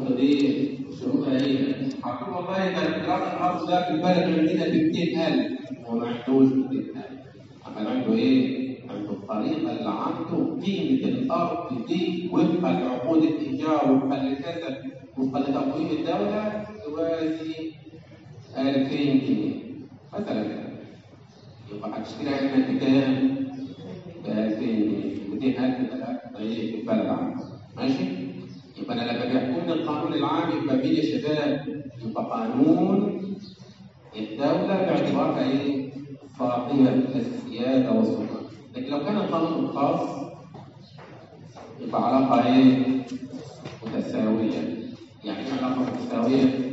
دي شروطها ايه؟ هتقول والله ده اقتراض الارض ده في البلد عندنا ب 200000 هو ما عندوش 200000 اما عنده ايه؟ عنده الطريقه اللي عنده قيمه الارض دي وفقا لعقود الايجار وفقا لكذا وفقا لتقويم الدوله توازي 2000 جنيه مثلا يبقى هتشتريها هنا بكام؟ ب 2000 جنيه 200000 طيب في البلد عندك ماشي؟ يبقى انا لما بيحكمني القانون العام يبقى مين يا شباب؟ يبقى قانون الدولة باعتبارها ايه؟ صاحبة السيادة والسلطة. لكن لو كان القانون الخاص يبقى علاقة ايه؟ متساوية. يعني ايه علاقة متساوية؟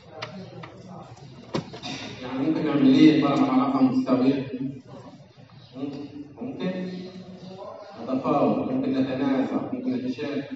يعني ممكن نعمل ايه طالما علاقة متساوية؟ ممكن نتفاوض، ممكن نتنازع، ممكن نتشارك.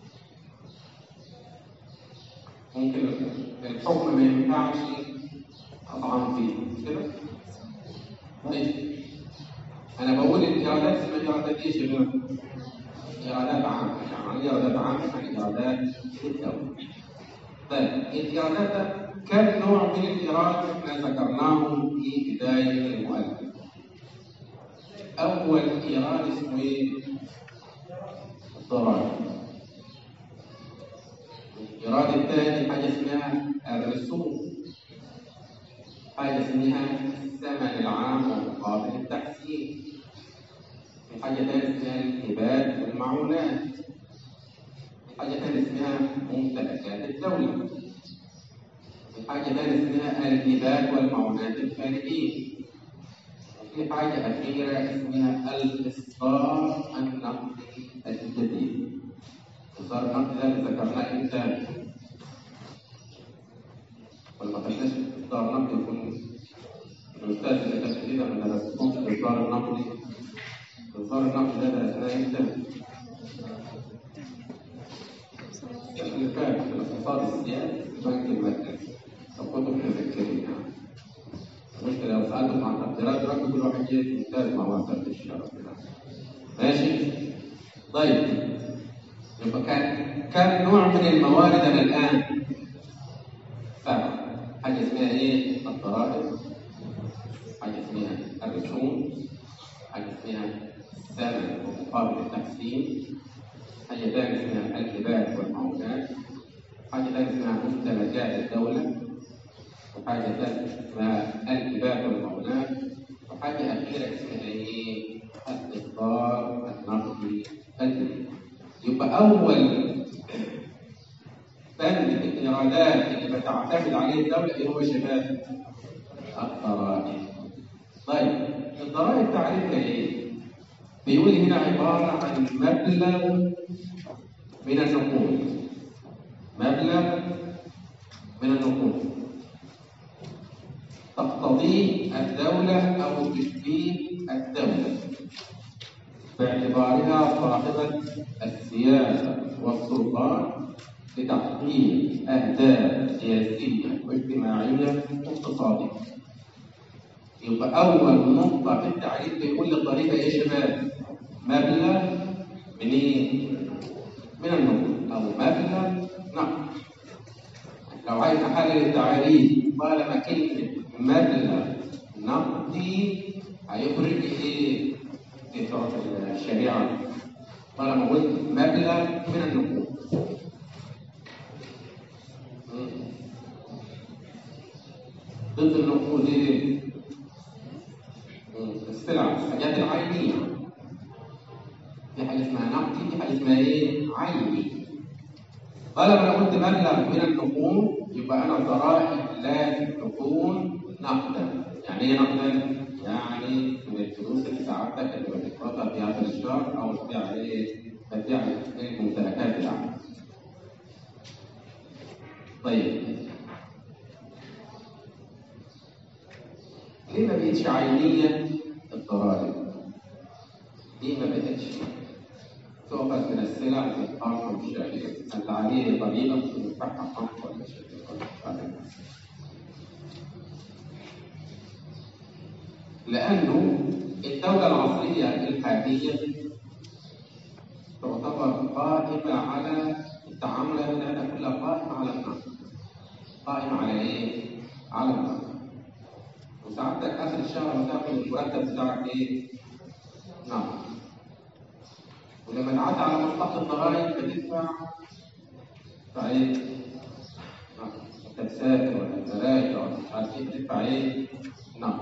ممكن الحكم ما ينفعش اطعن فيه مش كده؟ طيب انا بقول الايرادات اسمها ايرادات ايه يا شباب؟ ايرادات عامه يعني ايرادات عامه يعني ايرادات الدوله. طيب الايرادات ده كم نوع من الايراد احنا ذكرناهم في بدايه المؤلف. اول ايراد اسمه ايه؟ الضرائب. الإيراد الثاني حاجة اسمها الرسوم حاجة اسمها الثمن العام ومقابل التحسين في حاجة ثانية اسمها الهبات والمعونات في حاجة ثانية اسمها ممتلكات الدولة في حاجة ثانية اسمها الهبات والمعونات الخارجية وفي حاجة أخيرة اسمها الإصدار النقدي الجديد إصدار النقد ده ذكرناه إمتى؟ ولا ما خدناش إصدار النقد يكون الأستاذ اللي كان كده ما درستهمش الإصدار النقدي إصدار النقد ده درسناه إمتى؟ اللي فات في الاقتصاد السياسي في البنك المركزي أو كتب تذكيرية يعني المشكلة لو سألتم عن تقديرات رقم كل واحد جاي ممتاز مع واسطة الشرف ماشي؟ طيب يبقى كان كم نوع من الموارد انا الان سبعه حاجه اسمها ايه الضرائب حاجه اسمها الرسوم حاجه اسمها الثمن ومقابل التحسين حاجه ثانيه اسمها الهبات والمعونات حاجه ثانيه اسمها ممتلكات الدوله وحاجه ثالثه اسمها الهبات والمعونات وحاجه اخيره اسمها ايه الاصدار النقدي الجديد يبقى أول بند من الإيرادات اللي بتعتمد عليه الدولة إيه هو شباب؟ الضرائب. طيب الضرائب تعريفها إيه؟ بيقول هنا عبارة عن مبلغ من النقود. مبلغ من النقود. تقتضيه الدولة أو تشبيه الدولة. باعتبارها صاحبة السياسة والسلطان لتحقيق أهداف سياسية واجتماعية واقتصادية. يبقى أول نقطة في التعريف بيقول الطريقة إيه يا شباب؟ مبلغ من إيه؟ من النقود أو مبلغ نقد. لو عايز أحلل التعريف طالما كلمة مبلغ نقدي هيخرج لي إيه؟ في شرط الشريعة طالما قلت مبلغ من النقود ضد النقود ايه؟ السلع الحاجات العينية في حاجة اسمها نقدي في حاجة اسمها ايه؟ عيني طالما انا قلت مبلغ من النقود يبقى انا الضرائب لازم تكون نقدا يعني ايه نقدا؟ يعني من الفلوس اللي سعادتك اللي بتقبضها في هذا الشهر او تبيع ايه؟ تبيع الممتلكات بتاعتك. طيب ليه ما بقتش عينية الضرائب؟ ليه ما بقتش؟ تؤخذ من السلع في القرن والشعير، أنت عليه طريقة تفتحها قمح ولا شيء لأنه الدولة العصرية الحالية تعتبر قائمة على التعاملات بتاعتها كلها قائمة قائمة على إيه؟ على المرتب وسعادتك آخر الشهر هتاخد المرتب بتاعك إيه؟ نعم ولما تعدي على مصلحة الضرائب بتدفع تدفع إيه؟ نعم أنت مسافر ولا أنت راجع ولا مش عارف إيه بتدفع إيه؟ نعم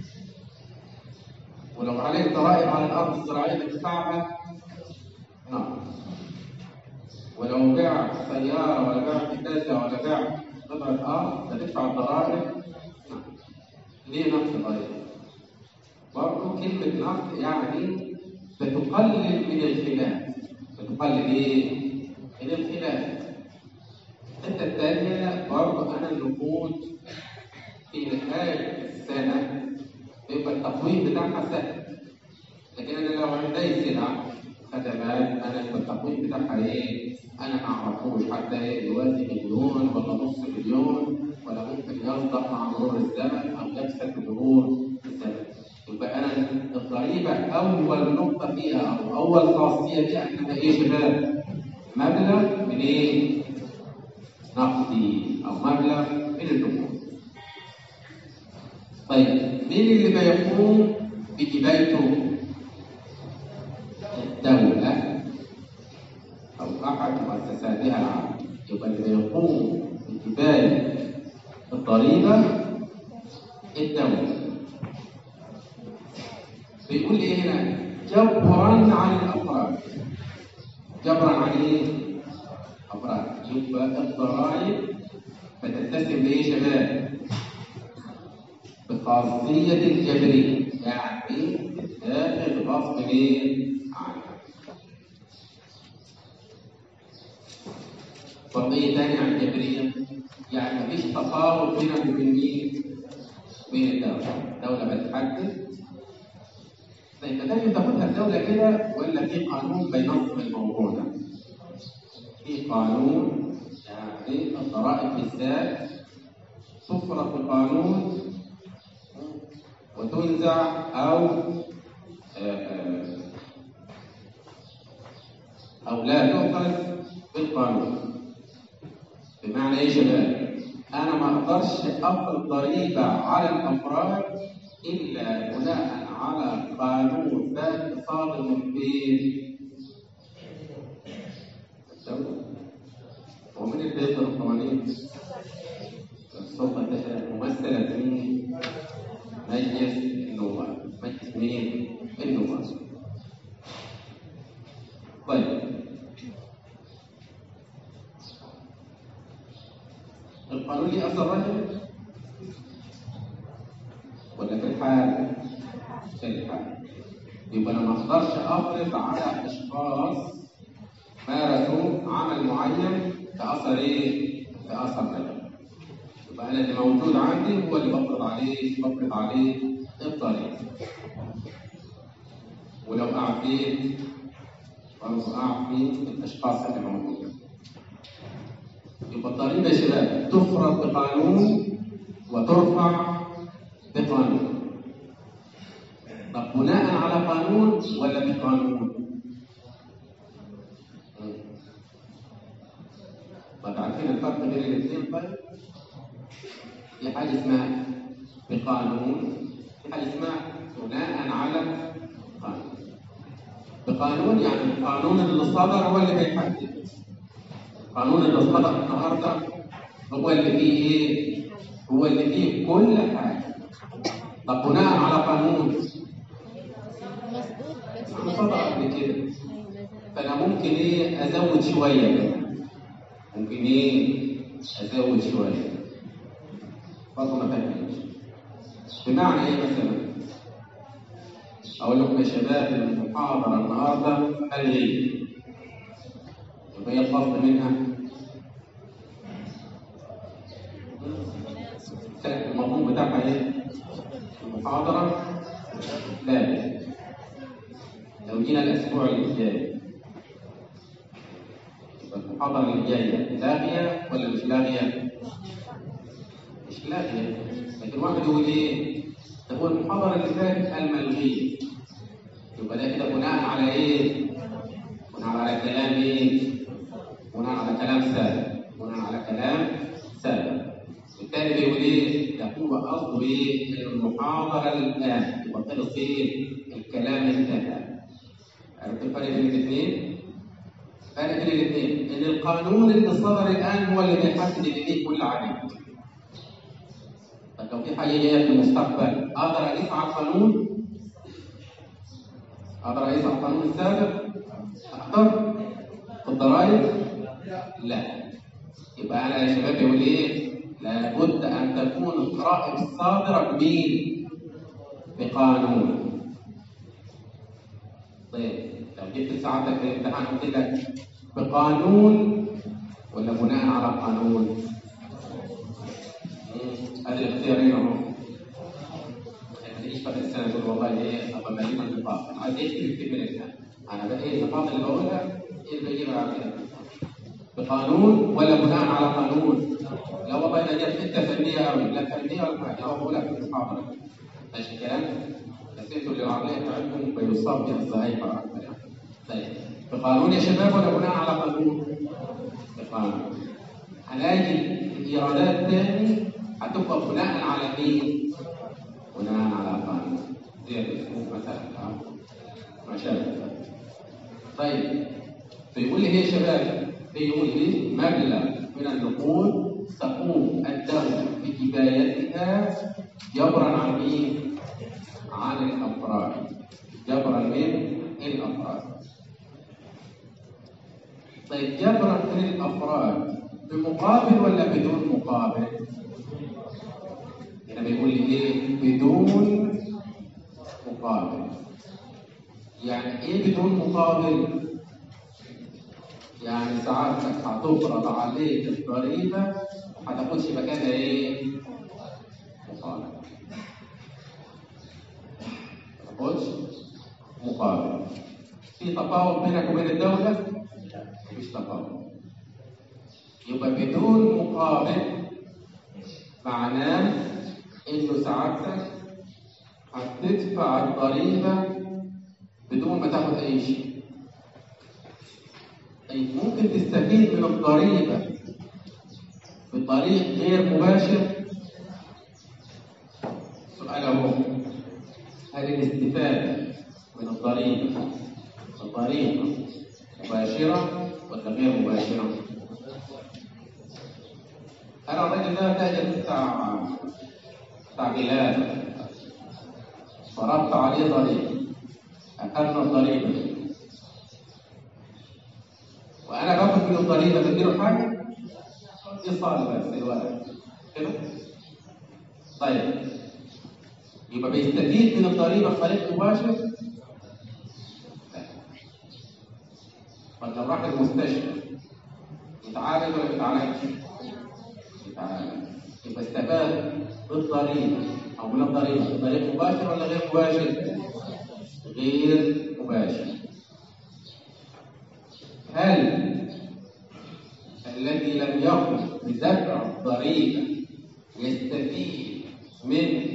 ولو عليك ضرائب على الأرض الزراعية بتدفعها نعم ولو بعت سيارة ولا بعت كذا ولا بعت قطعة أرض هتدفع الضرائب نعم ليه نقص الضرائب؟ برضه كلمة نقص يعني بتقلل من الخلاف بتقلل إيه؟ من الخلاف الحتة الثانية برضه أنا النقود في نهاية السنة يبقى التقويم بتاعها سهل لكن أنا لو عندي سلعة خدمات أنا يبقى التقويم بتاعها إيه؟ أنا ما أعرفوش حتى إيه دلوقتي مليون ولا نص مليون ولا ممكن يصدق مع مرور الزمن أو يكسب بمرور الزمن يبقى أنا الضريبة أول نقطة فيها أو أول خاصية فيها إنها إيه يا شباب؟ مبلغ من إيه؟ نقدي أو مبلغ من النقود. طيب مين اللي بيقوم بجبايته؟ الدولة أو أحد مؤسساتها العامة يبقى اللي بيقوم بجباية الضريبة الدولة بيقول إيه هنا؟ جبرا عن الأفراد جبرا عن إيه؟ أفراد يبقى الضرائب بتتسم لإيه يا شباب؟ بخاصية الجبرية يعني داخل غصب مين؟ عنها فرضية تانية عن الجبرية يعني مفيش تفاوض بينك وبين مين؟ بين الدولة الدولة بتحدد طيب لازم تاخدها الدولة كده ولا في قانون بينظم الموضوع ده؟ في قانون يعني الضرائب بالذات تفرض بقانون وتنزع أو أو لا تؤخذ بالقانون بمعنى إيه يا شباب؟ أنا ما أقدرش أفرض ضريبة على الأفراد إلا بناء على قانون ذات صادر من بين الدولة ومن اللي بيصدر القوانين؟ السلطة ممثلة في مجلس النواب مجلس مين؟ النواب طيب القانون ليه أثر رجل ولا في الحال؟ في الحال يبقى أنا ما أقدرش أفرض على أشخاص مارسوا عمل معين كأثر إيه؟ كأثر رجل يبقى انا اللي موجود عندي هو اللي بفرض عليه بفرض عليه الضريبه ولو اعفيت برضه اعفي الاشخاص اللي موجوده يبقى الضريبه يا شباب تفرض بقانون وترفع بقانون طب بناء على قانون ولا بقانون؟ طب عارفين الفرق بين الاثنين طيب؟ في حاجة اسمها بقانون في حاجة اسمها بناء على قانون بقانون يعني القانون اللي صدر هو اللي بيحدد القانون اللي صدر النهارده هو اللي فيه ايه؟ هو اللي فيه كل حاجة طب بناء على قانون صدر قبل كده فأنا ممكن ايه أزود شوية كمان ممكن ايه أزود شوية برضه ما فهمتش بمعنى ايه مثلا؟ اقول لكم يا شباب المحاضره النهارده ملغيه يبقى هي الفصل منها المضمون بتاعها ايه؟ المحاضره لا لو جينا الاسبوع الجاي يبقى المحاضره الجايه لاغيه ولا مش لاغيه؟ مش لاغيه لكن واحد يقول ايه؟ طب هو المحاضره اللي فاتت الملغيه يبقى ده كده بناء على ايه؟ بناء على كلام ايه؟ بناء على كلام سابق بناء على كلام سابق بيقول ايه؟ ده هو قصده ايه؟ المحاضره الان يبقى خلص ايه؟ الكلام انتهى عرفت الفرق بين الاثنين؟ فرق بين الاثنين ان القانون اللي صدر الان هو اللي بيحدد اللي ليه كل عليه طب لو في حاجه جايه في المستقبل اقدر اقيس على القانون؟ اقدر اقيس على القانون السابق؟ اقدر؟ في الضرائب؟ لا يبقى انا يا شباب يقول ايه؟ لابد ان تكون الضرائب الصادره بمين؟ بقانون طيب لو جبت ساعتك في الامتحان قلت لك بقانون ولا بناء على قانون؟ مم، هذه الاختيارين اهو ما تجيش بعد السنه تقول والله ايه ابغى بجيب النقاط انا عايز يكتب يكتب الامتحان انا بقى ايه النقاط اللي بقولها ايه اللي بجيبها على كده بقانون ولا بناء على قانون؟ لو والله انا جت حته فنيه قوي لا فنيه ولا حاجه هو بقولها في المحاضره ماشي الكلام؟ بس انتوا اللي العقليه بتاعتكم بيصاب بها الزهايمر اكتر يعني. طيب بقانون يا شباب ولا بناء على قانون؟ بقانون هنلاقي الايرادات تاني هتبقى بناء على مين؟ بناء على قانون زي الاسلوب مثلا اه ما شاء الله طيب فيقول لي ايه يا شباب؟ بيقول لي مبلغ من النقود تقوم الدولة بكفايتها جبرا عن مين؟ عن الأفراد جبرا من الأفراد طيب جبرا من الأفراد بمقابل ولا بدون مقابل؟ هنا بيقول لي ايه؟ بدون مقابل يعني ايه بدون مقابل؟ يعني سعادتك هتفرض عليك الضريبة وهتاخدش مكانها ايه؟ مقابل. ما تاخدش مقابل. في تفاوض بينك وبين الدولة؟ مفيش تفاوض. يبقى بدون مقابل معناه انه سعادتك هتدفع الضريبة بدون ما تاخد اي شيء. طيب ممكن تستفيد من الضريبة بطريق غير مباشر سؤال اهو هل الاستفادة من الضريبة بطريقة مباشرة ولا غير مباشرة؟ أنا الراجل ده تاجر بتاع بتاع بلاد فرضت عليه ضريبة أخذنا الضريبة دي وانا باخد من الضريبه بديله حاجه ايصال بس الولد كده طيب يبقى بيستفيد من الضريبه بطريق مباشر لا طب لو راح المستشفى يتعالج ولا ما يتعالجش؟ يتعالج يبقى استفاد بالضريبه او من الضريبه بطريق مباشر ولا غير مباشر؟ غير مباشر هل الذي لم يقم بدفع الضريبة يستفيد من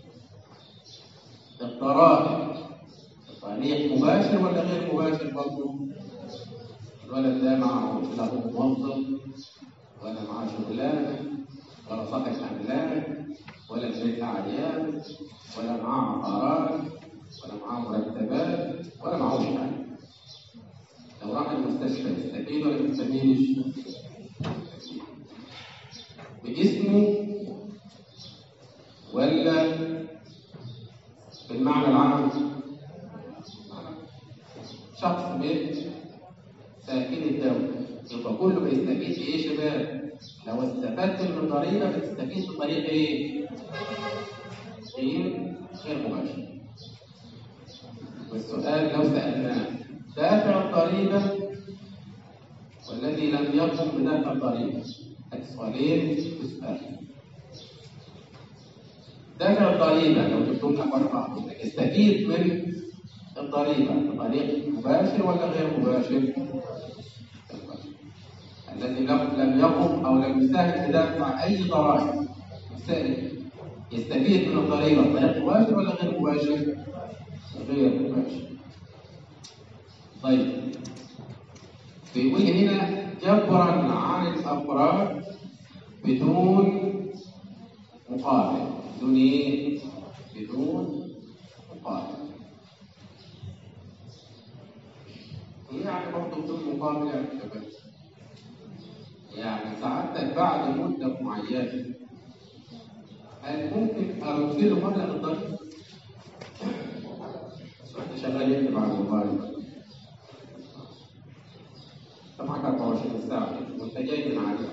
الضرائب بطريق مباشر ولا غير مباشر برضه؟ الولد ده معه لا هو موظف ولا معاه شغلانة ولا صاحب أملاك ولا بيت أعيان ولا معاه عقارات ولا معاه مرتبات ولا معاه حاجة لو راح المستشفى يستفيد ولا ما يستفيدش؟ باسمه ولا بالمعنى العام؟ شخص من ساكن الدولة يبقى كله بيستفيد بإيه يا شباب؟ لو استفدت من الضريبة بتستفيد بطريقة إيه؟ غير غير مباشر. والسؤال لو سألناه دافع الضريبة والذي لم يقم بدفع الضريبة السؤالين تسأل دافع الضريبة لو جبتم لك ورقة استفيد من الضريبة بطريق مباشر ولا غير مباشر؟ الذي لم يقم أو لم يساهم في دفع أي ضرائب يستفيد من الضريبة بطريق مباشر ولا غير مباشر؟ غير مباشر طيب بيقول هنا جبرا عن الافراد بدون مقابل بدون ايه؟ بدون مقابل يعني برضه بدون مقابل يعني شباب يعني سعادتك بعد مدة معينة هل ممكن أرد له مبلغ الضريبة؟ انت شغال يكتب على الموبايل انت معاك 24 ساعة وانت جاي من عليها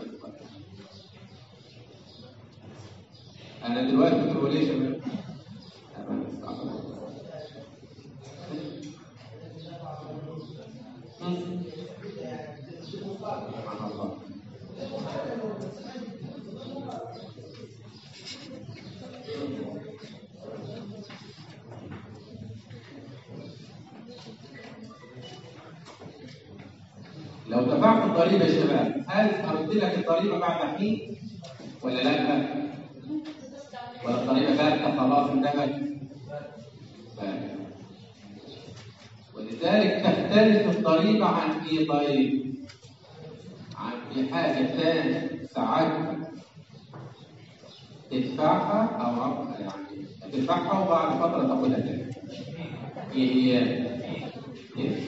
انا دلوقتي كنت بقول ايه يا شباب؟ سبحان الله لو دفعت الضريبه يا شباب هل ارد لك الضريبه بعد حين ولا لا؟ ولا الضريبه ثابته خلاص انتهت؟ ثابتة. ولذلك تختلف الضريبه عن ايه طيب؟ عن في حاجه ثانيه ساعتها تدفعها او ربها يعني تدفعها وبعد فتره تاخدها تاني. ايه هي؟ ايه؟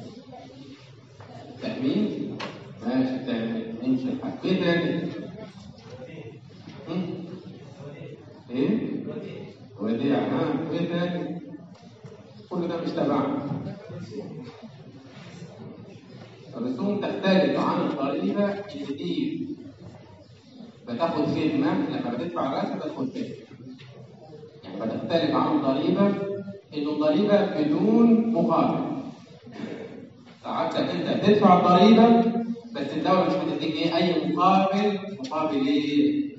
تأمين ماشي تأمين نمشي الحاجة ايه تاني؟ هم؟ ايه؟ وديع ها ايه تاني؟ كل ده مش تبعنا الرسوم تختلف عن الضريبة اللي دي بتاخد خدمة لما بتدفع الرسم بتاخد خدمة يعني بتختلف عن الضريبة إن الضريبة بدون مقابل ساعتك انت بتدفع الضريبه بس الدوله مش بتديك ايه اي مقابل مقابل ايه؟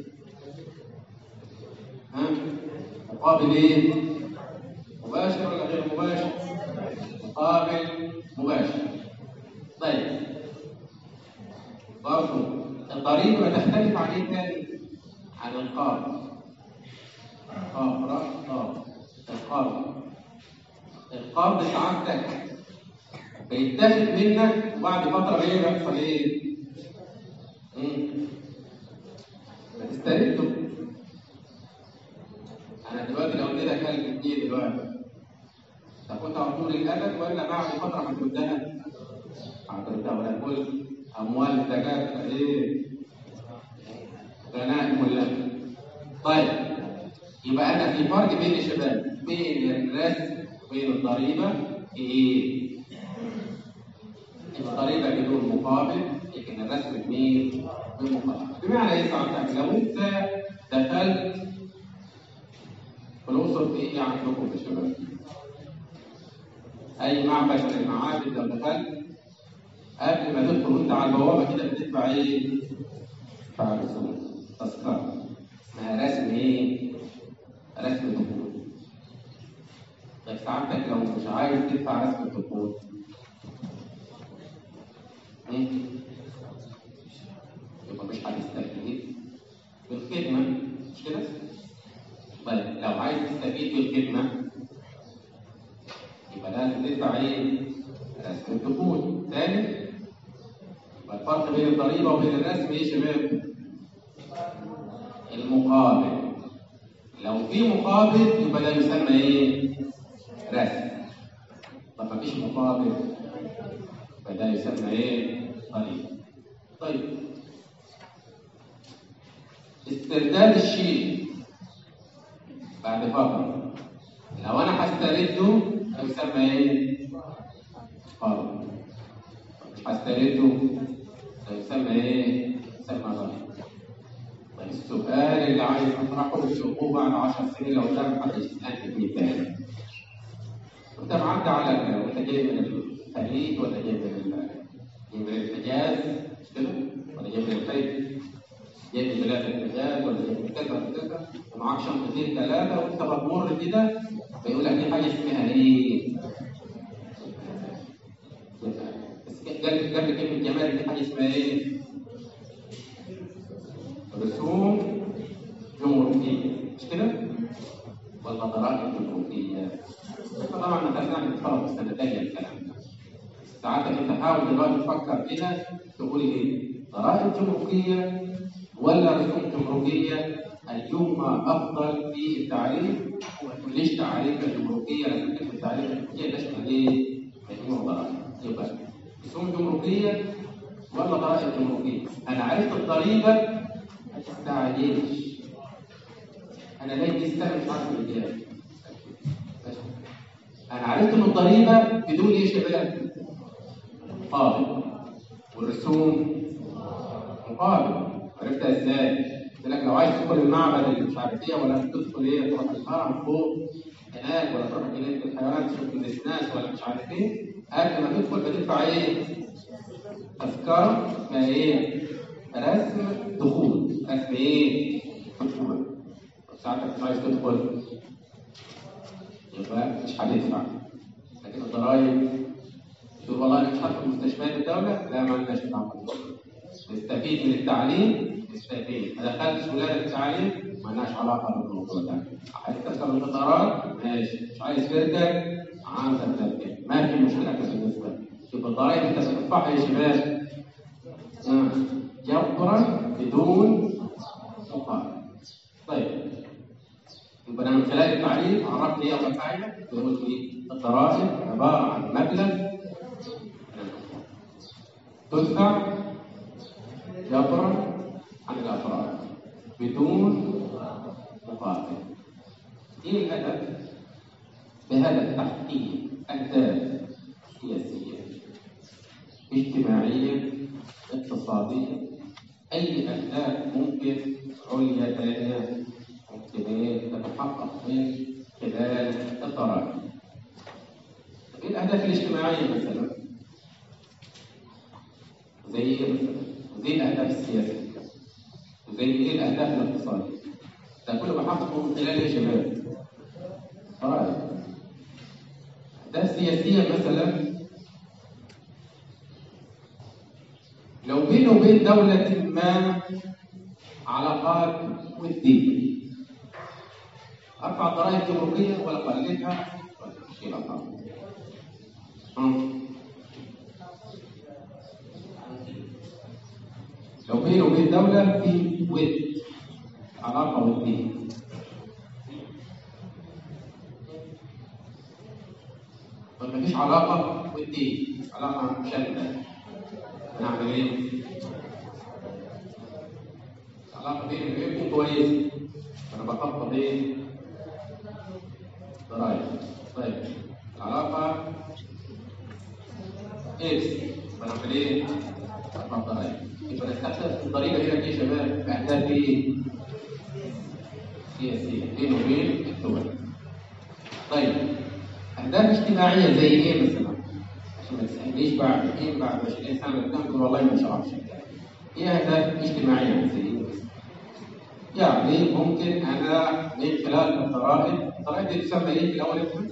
ها؟ مقابل ايه؟ مباشر ولا غير مباشر؟ مقابل مباشر. طيب برضه الضريبه بتختلف عن ايه تاني؟ عن القرض. قرض قرض القرض القرض سعادتك بيتاخد منك وبعد فترة ايه بيحصل ايه؟ مم. بتسترده أنا دلوقتي لو اديتك 1000 جنيه دلوقتي تاخدها طول الأبد ولا بعد فترة هتردها؟ هتردها ولا تقول أموال الزكاة إيه؟ غنائم ولا طيب يبقى أنا في فرق بين الشباب بين الرسم وبين الضريبة إيه؟ الضريبة بدون مقابل لكن الرسم بمين؟ بمقابل بمعنى ايه ساعتها؟ لو انت دخلت في الأقصر في ايه عندكم يا شباب؟ أي معبد من المعابد لو دخلت قبل ما تدخل وانت على البوابة كده بتدفع ايه؟ تدفع رسوم تذكرة اسمها رسم ايه؟ رسم دخول طيب ساعتك لو مش عايز تدفع رسم الدخول يبقى مش هتستفيد بالخدمة مش كده؟ طيب لو عايز تستفيد بالخدمة يبقى لازم تدفع ايه؟ رسم الدخول ثاني يبقى الفرق بين الضريبة وبين الرسم ايه يا شباب؟ المقابل لو في مقابل يبقى ده يسمى ايه؟ رسم طب مفيش مقابل فده يسمى ايه؟ ضريبة. طيب استرداد الشيء بعد فترة لو أنا هسترده ده يسمى ايه؟ قرض. مش هسترده ده يسمى ايه؟ يسمى ضريبة. طيب السؤال اللي عايز أطرحه الشقوق بعد 10 سنين لو كان حد يسألني فيه تاني. أنت معدي على وأنت جاي من الخليج ولا جاي من من الحجاز مش كده؟ ولا جاي من الخليج؟ جاي من بلاد الحجاز ولا جاي من كذا وكذا ومعاك شنطتين ثلاثة وأنت بتمر كده فيقول لك في حاجة اسمها إيه؟ بس قبل قبل كلمة جمال في حاجة اسمها إيه؟ رسوم جمركية مش كده؟ ولا ضرائب جمركية؟ طبعا ما خدناش نتفرج في سنة تانية الكلام ده. ساعتك انت حاول دلوقتي تفكر كده تقول ايه؟ ضرائب جمركية ولا رسوم جمركيه ايهما افضل في التعريف وليش تعريف الجمركيه لما كلمه التعريف الجمركيه تشمل ايه؟ مجموع ضرائب يبقى رسوم جمركيه ولا ضرائب جمركيه؟ انا عرفت الضريبه ما تستعجلش انا ليه السنه مش عارف الاجابه انا عرفت ان الضريبه بدون ايه يا شباب؟ مقابل والرسوم مقابل عرفتها ازاي؟ قلت لك لو عايز تدخل المعبد اللي مش عارف ايه ولا تدخل ايه تروح الهرم فوق هناك ولا تروح جنينه الحيوانات تشوف الناس ولا مش عارف ايه قبل ما تدخل بتدفع ايه؟ تذكره اسمها ايه؟ رسم دخول رسم ايه؟ دخول ساعتك مش عايز تدخل يبقى مش هتدفع لكن الضرايب تقول والله انا مش هدخل مستشفيات الدوله لا ما عندناش دعم نستفيد من التعليم نستفيد ما دخلتش ولاده التعليم ما لناش علاقه بالموضوع ده عايز تركب القطارات ماشي مش عايز تركب عندك تركب ما في مشكله بالنسبه لك يبقى الضرايب انت بتدفعها يا شباب جبرا بدون مقابل طيب يبقى انا من خلال التعريف عرفت ايه اول حاجه قلت ايه الضرائب عباره عن مبلغ تدفع جبرا عن الافراد بدون مقابل ايه الهدف بهدف تحقيق اهداف سياسيه اجتماعيه اقتصاديه اي اهداف ممكن عليا ثانيه ممكن تتحقق من خلال الضرائب ايه الاهداف الاجتماعيه مثلا زي ايه مثلا زي الاهداف السياسيه وزي ايه الاهداف الاقتصاديه ده كله بحققه من خلال ايه يا شباب ضرائب اهداف سياسيه مثلا لو بيني وبين دولة ما علاقات ودية أرفع ضرائب جمركية ولا أقللها ولا أشيلها خالص لو بيني وبين دولة في ود علاقة ودية طب مفيش علاقة ودية علاقة مشددة هنعمل ايه؟ العلاقة بيني وبينكم كويسة أنا بخطط ايه؟ ضرايب طيب العلاقة اكس بنعمل ايه؟ أربع ضرايب يبقى نستخدم الضريبة هنا ايه يا شباب؟ بأهداف ايه؟ سياسية بيني وبين الدول طيب أهداف اجتماعية زي ايه مثلا؟ عشان ما تسألنيش بعد ايه بعد 20 سنة قدام تقول والله ما شرحش ايه أهداف اجتماعية زي ايه؟ يعني ممكن انا من خلال الضرائب الضرائب دي تسمى ايه في الاول يا اخوان؟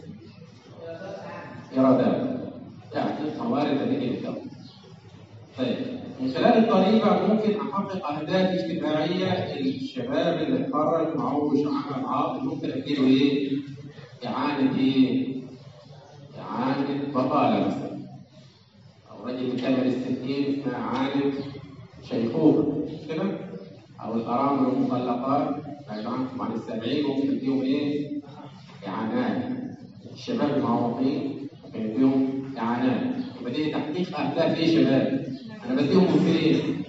ايرادات يعني موارد تجي للدوله طيب من خلال الضريبه ممكن احقق اهداف اجتماعيه الشباب اللي اتخرج معهوش عمل عاطل ممكن اديله ايه؟ اعانه ايه؟ اعانه بطاله مثلا او رجل مكمل الستين اسمها اعانه شيخوخه مش كده؟ او الارامل المطلقات بعد عنكم عن السبعين ممكن اديهم ايه؟ اعانات الشباب المعوقين ممكن اديهم اعانات يبقى دي تحقيق اهداف ايه يا شباب؟ انا بديهم من فين؟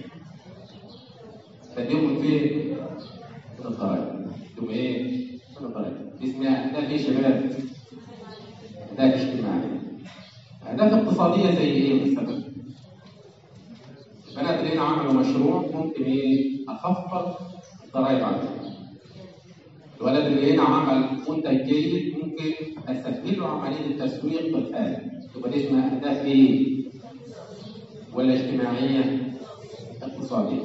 بديهم من فين؟ من الضرائب بديهم ايه؟ من الضرائب دي اسمها اهداف ايه يا شباب؟ اهداف اجتماعيه اهداف اقتصاديه زي ايه مثلا؟ البنات اللي هنا عملوا مشروع ممكن ايه؟ اخفض الضرائب عليهم. الولد اللي هنا عمل منتج جيد ممكن اسهل له عمليه التسويق بالخارج. تبقى دي اسمها اهداف ايه؟ ولا اجتماعيه؟ اقتصاديه.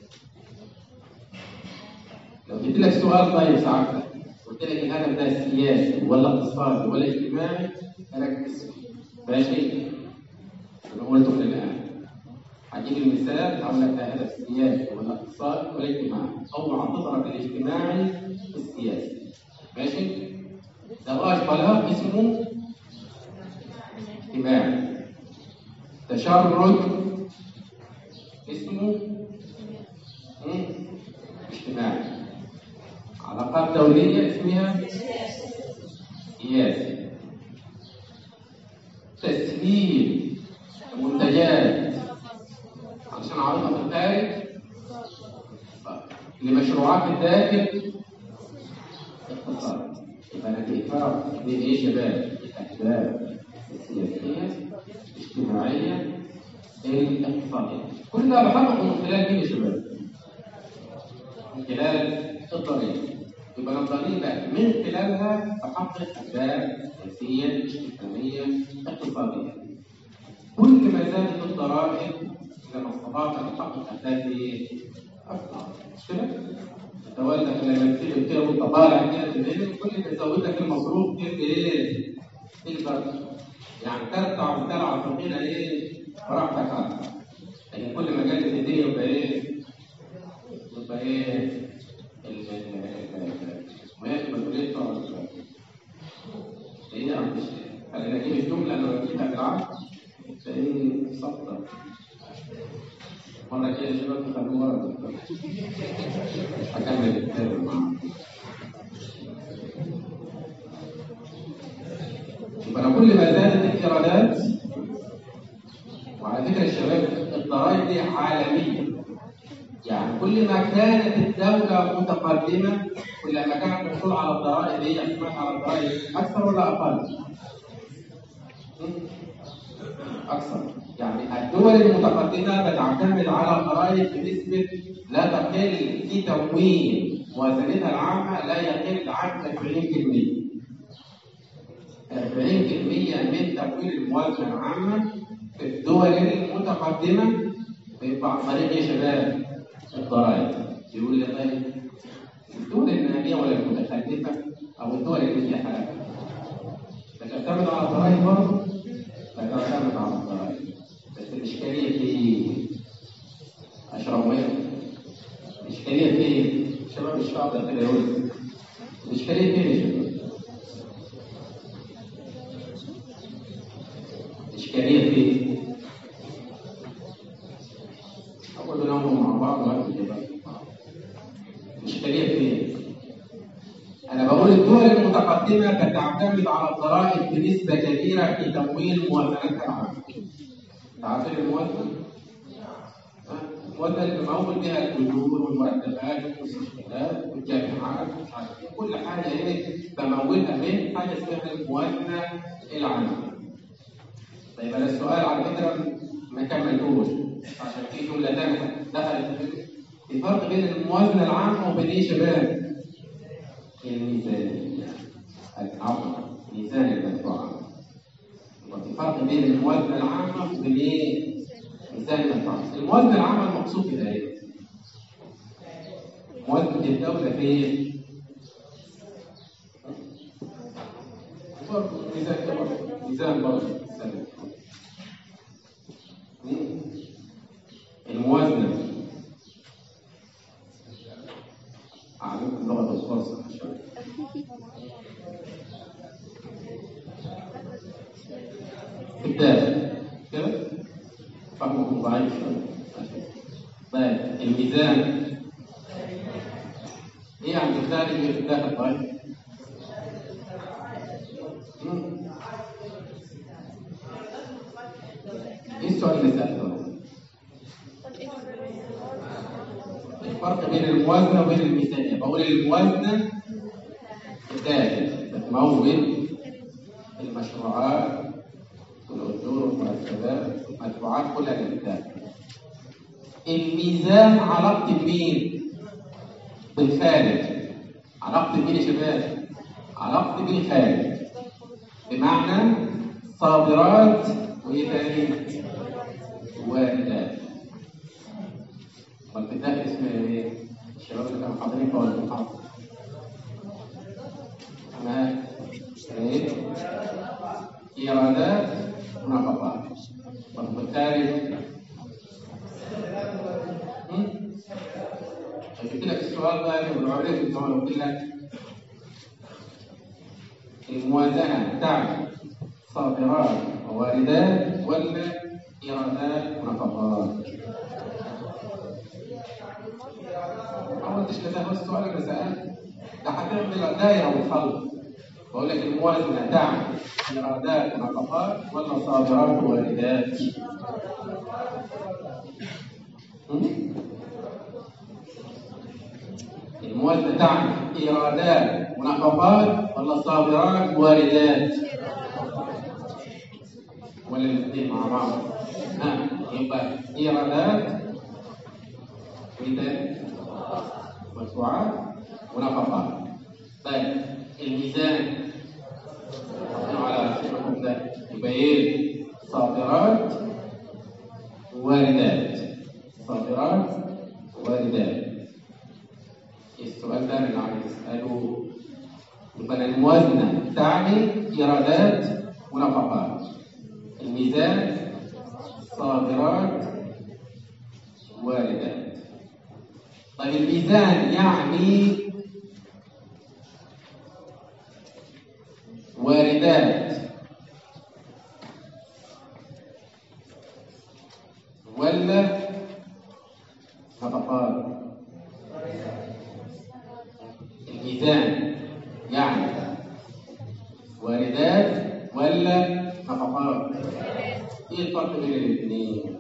لو جبت لك سؤال طيب ساعتها قلت لك الهدف ده سياسي ولا اقتصادي ولا اجتماعي ركز ماشي؟ انا قلته من الان هجيب المثال هقول لك ده هدف سياسي ولا اقتصادي ولا اجتماعي اوعى تضرب الاجتماعي في السياسي ماشي زواج طلاق اسمه اجتماعي تشرد اسمه اجتماعي علاقات دولية اسمها سياسي تسهيل منتجات عشان عرضها في الخارج لمشروعات الداخل اقتصاد يبقى انا في فرق بين ايه يا شباب؟ الاسباب السياسيه الاجتماعيه الاقتصاديه كل ده بحققه من خلال مين يا شباب؟ من خلال الضريبه يبقى الضريبه من خلالها بحقق اسباب سياسيه اجتماعيه اقتصاديه كل ما زادت الضرائب اذا ما استطعت ان تحقق اهداف ايه؟ اكثر مش كده؟ تولى لما تسيب كده وانت طالع كده في الليل كل ما يزود لك المصروف كده ايه؟ البرد يعني ترتع وتلعب فقيرة ايه؟ براحتك اكثر لكن كل ما جت الدنيا يبقى ايه؟ يبقى ايه؟ ال اسمه ايه؟ المسؤولية ولا ايه يا عم انا بجيب الجملة انا بجيبها بالعرض ايه؟ سقطة مرة كده شباب خلوها ورا هكمل الكتاب معاهم يبقى كل ما زادت الايرادات وعلى فكره الشباب الضرائب دي عالميه يعني كل ما كانت الدوله متقدمه كل ما كانت الحصول على الضرائب هي اعتماد على الضرائب اكثر ولا اقل؟ اكثر يعني الدول المتقدمه بتعتمد على الضرائب بنسبه لا تقل في تمويل موازنتها العامه لا يقل عن 40% 40% من تمويل الموازنه العامه في الدول المتقدمه بيبقى عن طريق يا شباب الضرائب يقول لي طيب الدول الناميه ولا المتخلفه او الدول اللي فيها حاجه بتعتمد على الضرائب برضه بتعتمد على الضرائب بس الاشكاليه في اشرب ميه الاشكاليه في شباب الشعب ده كده يقول الاشكاليه فين يا شباب؟ الإشكالية في أول بنعمل مع بعض وقت الإجابات الإشكالية في أنا بقول الدول المتقدمة بتعتمد على الضرائب بنسبة كبيرة في تمويل موازنتها العامة. عارفين الموازنة؟ الموازنة اللي بمول بها الأجور والمرتبات والمستشفيات والجامعات مش عارف كل حاجة إيه بمولها من حاجة اسمها الموازنة العامة. طيب انا السؤال على فكره ما كملتوش عشان في جمله ثانيه دخلت في فرق بين الموازنه العامه وبين ايه يا شباب؟ الميزانيه عفوا ميزان المدفوعات يبقى في فرق بين الموازنه العامه وبين ايه؟ ميزان المدفوعات الموازنه العامه المقصود بها ايه؟ موازنه الدوله في ايه؟ ميزان برضه ميزان برضه الموازنة أعلمكم لغة الخاصة شوية الداخل كده فهمكم ضعيف شوية طيب الميزان ايه عند الخارج في الداخل ضعيف؟ ايه السؤال اللي سألته؟ الفرق بين الموازنة وبين الميزانية بقول الموازنة الداخل بتمول المشروعات والأجور والمرتبات والمدفوعات كلها للداخل الميزان علاقتي بمين؟ بالخارج علاقتي بمين يا شباب؟ علاقتي بالخارج بمعنى صادرات وايه تاني؟ واردات والكتاب اسمه ايه؟ الشباب اللي كانوا حاضرين في المحاضرة اسمها ايه؟ إيرادات ونفقات وبالتالي قلت لك السؤال ده ابن عبيد كنت قلت لك الموازنة بتاعت صادرات وواردات ولا إيرادات ونفقات؟ أول قلتش كده هو السؤال انا سالت ده هتعمل دايره وتخلص بقول لك الموازنه تعمل ايرادات ونفقات ولا صادرات وواردات؟ الموازنه تعمل ايرادات ونفقات ولا صادرات وواردات؟ ولا الاثنين مع بعض؟ ها يبقى ايرادات وايه مدفوعات ونفقات طيب الميزان على شبكهم ده يبقى ايه صادرات واردات صادرات واردات السؤال ده اللي عايز اساله يبقى الموازنه تعني ايرادات ونفقات الميزان صادرات واردات طيب الميزان يعني واردات ولا نفقات الميزان يعني واردات ولا نفقات ايه الفرق بين الاثنين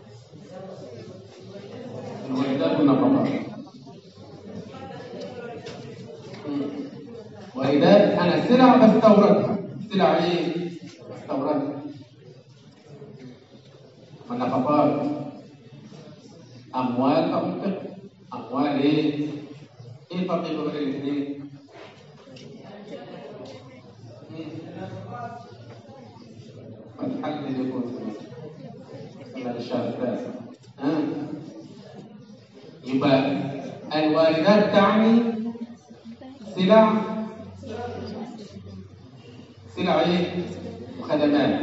الواردات والنفقات واردات انا سلع بستوردها سلع ايه بستوردها والنفقات اموال انفق اموال ايه ايه الفرق بين الاثنين الحل اللي يكون في الشهر التاسع ها يبقى الواردات تعني سلع سلع ايه وخدمات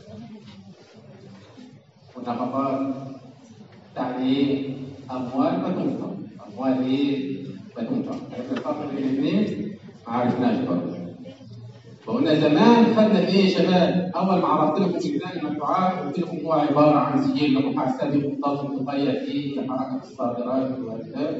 والنفقات تعني ايه اموال بتنفق اموال ايه بتنفق عرفنا الفرق بين الاثنين ما عرفناش برضه وقلنا زمان خدنا في ايه يا شباب؟ اول ما عرفت لكم ميزان المدفوعات قلت لكم هو عباره عن سجل محاسبي منتظم مقيد فيه حركه الصادرات والواردات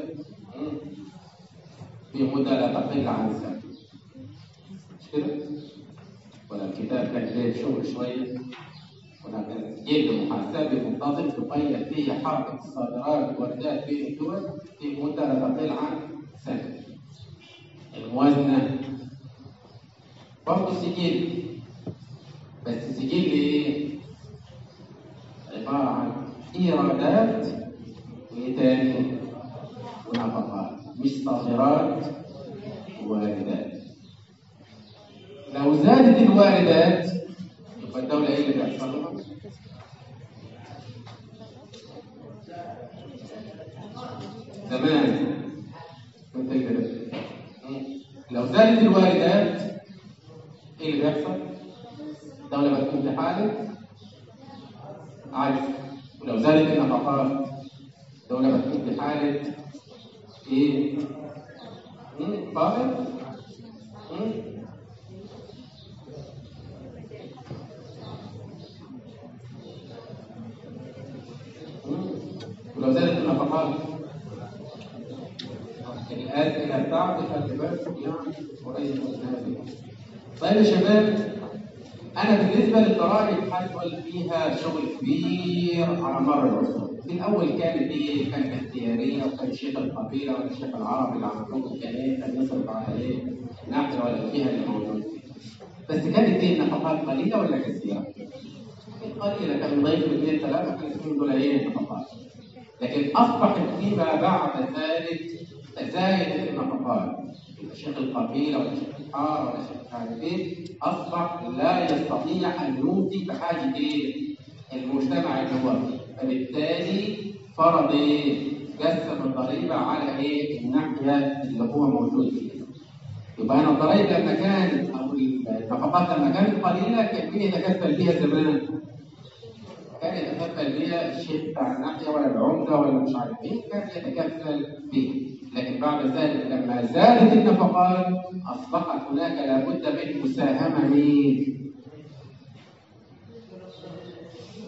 في مده لا تقل عن سنه. مش كده؟ ولا الكتاب كان ليه شغل شويه ولا كان سجل محاسبي منتظم تقيد فيه حركه الصادرات والواردات بين الدول في مده لا تقل عن سنه. الموازنه برضه سجل بس سجل ايه؟ عبارة عن إيرادات وإيه تاني؟ ونفقات مش صادرات وواردات لو زادت الواردات يبقى الدولة ايه اللي بيحصل لها؟ زمان كنت كده لو زادت الواردات ايه اللي بيحصل؟ الدولة بتكون في حالة عجز ولو زادت النفقات الدولة بتكون في حالة ايه؟ مم، فقر؟ مم؟ مم. ولو زادت النفقات الأسئلة بتاعتي خلي بالكم يعني قريب من هذه طيب يا شباب انا بالنسبه للضرائب حصل فيها شغل كبير على مر العصور في الاول كانت ايه كانت اختياريه وكان شيخ القبيله ولا الشيخ العربي اللي عندهم كان ايه كان يصرف على ايه نحن ولا الجهه اللي موجوده بس كانت ايه النفقات قليله ولا كثيره؟ كانت قليله كان ضيف اثنين ثلاثه كان اسمهم دول ايه النفقات لكن اصبحت فيما بعد ذلك تزايد النفقات شيخ القبيله ولا شيخ الحاره ولا شيخ مش عارف ايه اصبح لا يستطيع ان يوفي بحاجه ايه المجتمع اللي هو فيه فبالتالي فرض ايه قسم الضريبه على ايه الناحيه اللي هو موجود فيها يبقى انا الضرائب لما كانت او النفقات لما كانت قليله كان مين يتكفل بيها زمان؟ كان يتكفل بيها الشيخ بتاع الناحيه ولا العمده ولا مش عارف ايه كان يتكفل بيها لكن بعد ذلك لما زادت النفقات اصبحت هناك لابد من مساهمه مين؟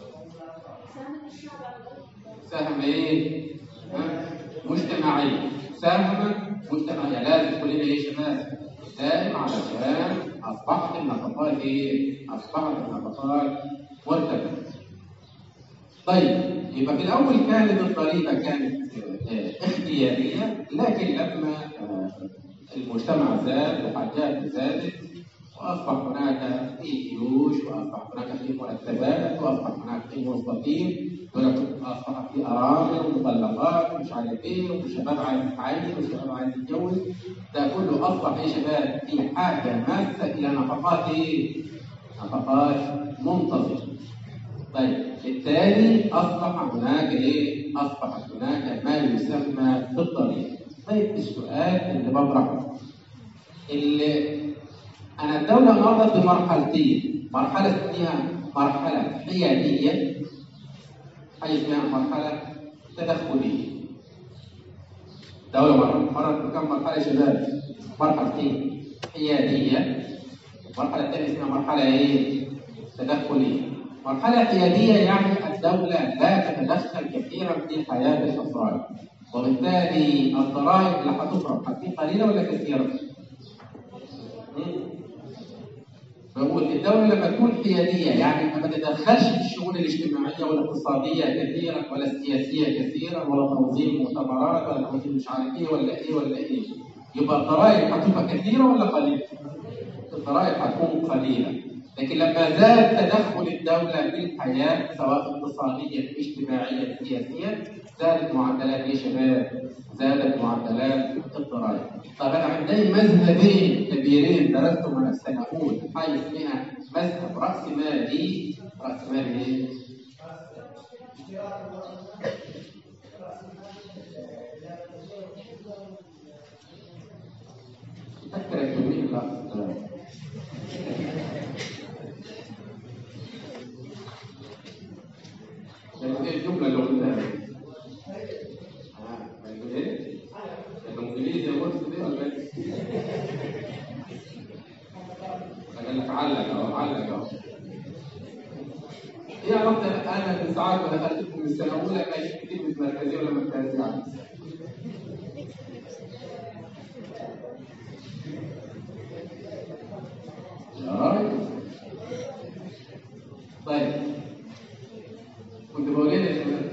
مساهمه ايه؟ ها؟ مجتمعيه مساهمه مجتمعيه لازم كلنا ايه يا شباب؟ نساهم علشان اصبحت النفقات ايه؟ اصبحت النفقات مرتفعه. طيب يبقى في الاول كانت الضريبه كانت آه، اختياريه لكن لما آه، المجتمع زاد وحاجات زادت واصبح هناك في جيوش واصبح هناك في مرتبات واصبح هناك في موظفين اصبح في ارامل ومطلقات ومش عارف ايه وشباب عايز يتعين وشباب عايز يتجوز ده كله اصبح يا شباب في حاجه ماسه الى نفقات ايه؟ نفقات منتظمه. طيب بالتالي اصبح هناك ايه؟ اصبح هناك ما يسمى بالضريبه. طيب السؤال اللي بطرحه اللي أنا الدولة مرت بمرحلتين مرحلة اسمها مرحلة حيادية حاجة اسمها مرحلة تدخلية دولة مرت مرت بكم مرحلة يا شباب؟ مرحلتين حيادية المرحلة الثانية اسمها مرحلة إيه؟ تدخلية مرحلة حيادية يعني الدولة لا تتدخل كثيرا في حياة الأفراد وبالتالي الضرائب اللي هتفرض هتكون قليلة ولا كثيرة؟ بقول الدولة لما تكون حيادية يعني ما تتدخلش في الشؤون الاجتماعية والاقتصادية كثيرا ولا السياسية كثيرا ولا تنظيم مؤتمرات ولا تنظيم مش عارف ايه ولا ايه ولا ايه يبقى الضرائب هتبقى كثيرة ولا قليلة؟ الضرائب هتكون قليلة لكن لما زاد تدخل الدولة في الحياة سواء اقتصاديا اجتماعيا سياسيا زادت معدلات يا شباب زادت معدلات الضرائب طب انا عندي مذهبين كبيرين درستهم انا السنه الاولى حاجه اسمها مذهب راس مالي راس مالي ايه؟ فكر الجميل لا لأنه هي الجملة اللي قلتها اه بيقول ايه؟ الانجليزي يا بص دي ولا ايه؟ قال لك علق اهو علق اهو ايه عرفت انا من ساعات ما دخلت لكم من السنه الاولى ما جبت كلمه مركزيه ولا مركزيه على يا راجل طيب كنت بقول ايه يا شباب؟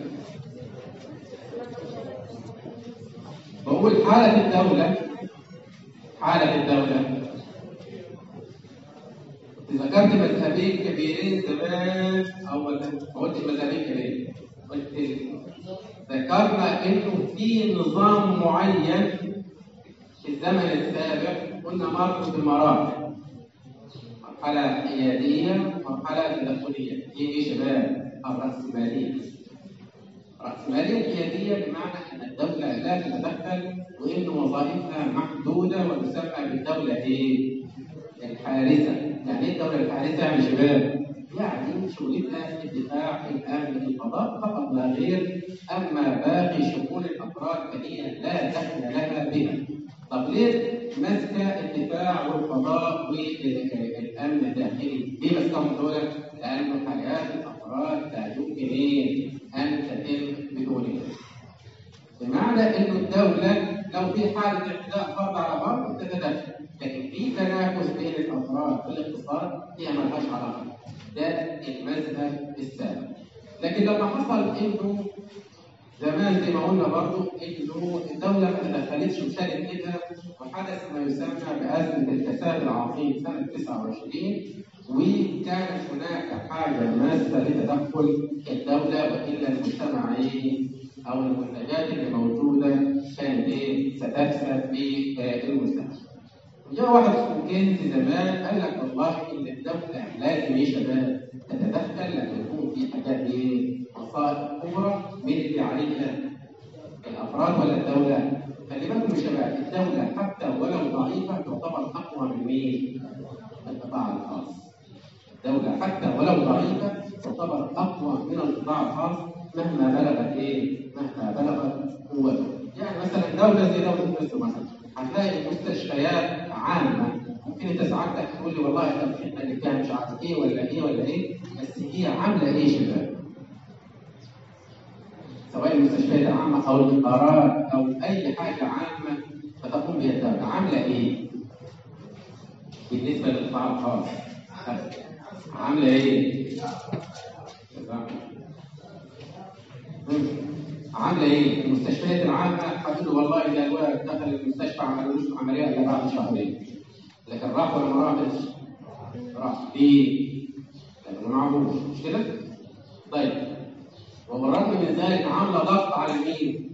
بقول حالة الدولة حالة الدولة ذكرت مذهبين كبيرين زمان او قلت مذهبين كبيرين قلت ذكرنا انه في نظام معين في الزمن السابق قلنا مر بمراحل مرحلة حيادية مرحلة تدخلية هي ايه يا شباب؟ الرأسمالية الرأسمالية الحيادية بمعنى أن الدولة لا تتدخل وإن وظائفها محدودة وتسمى بالدولة إيه؟ الحارسة، يعني إيه الدولة الحارسة يعني شباب؟ يعني شغلتها الدفاع، الأمن، القضاء فقط لا غير، أما باقي شؤون الأفراد فهي لا دخل لها بها. طب ليه ماسكة الدفاع والقضاء والأمن الداخلي؟ ليه ماسكهم دول؟ لأن حياة الأفراد لا يمكن إيه؟ أن تتم بدونها. بمعنى إنه الدولة لو في حالة اعتداء فرض على فرض تتدخل، لكن في تنافس بين الأفراد في الاقتصاد هي ملهاش علاقة. ده المذهب السابق. لكن لما حصل إنه زمان زي ما قلنا برضه انه الدوله ما تدخلتش وشالت كده وحدث ما يسمى بازمه الكساد العظيم سنه 29 وكانت هناك حاجه ماسه لتدخل الدوله والا المجتمع ايه او المنتجات اللي موجوده كانت ايه ستفسد في المجتمع. جاء واحد اسمه كنز زمان قال لك والله ان الدوله لازم يا شباب تتدخل لما يكون في حاجات ايه مصائب كبرى مين اللي عليها؟ الافراد ولا الدوله؟ خلي بالكم يا شباب الدوله حتى ولو ضعيفه تعتبر اقوى من مين؟ القطاع الخاص. الدوله حتى ولو ضعيفه تعتبر اقوى من القطاع الخاص مهما بلغت ايه؟ مهما بلغت قوته. يعني مثلا دوله زي دوله مصر مثلا هتلاقي مستشفيات عامه ممكن انت ساعات تقول لي والله طب احنا اللي كان مش عارف ايه ولا ايه ولا ايه بس هي عامله ايه يا شباب؟ سواء المستشفيات العامة أو الإدارات أو أي حاجة عامة فتقوم بها الدولة عاملة إيه؟ بالنسبة للقطاع الخاص عاملة إيه؟ عامله ايه؟ المستشفيات العامه هتقول والله ده الولد دخل المستشفى عملوش عمليه الا بعد شهرين لكن راح ولا ما راحش؟ راح ليه؟ لانه ما معهوش مش كده؟ طيب وبالرغم من ذلك عامله ضغط على مين؟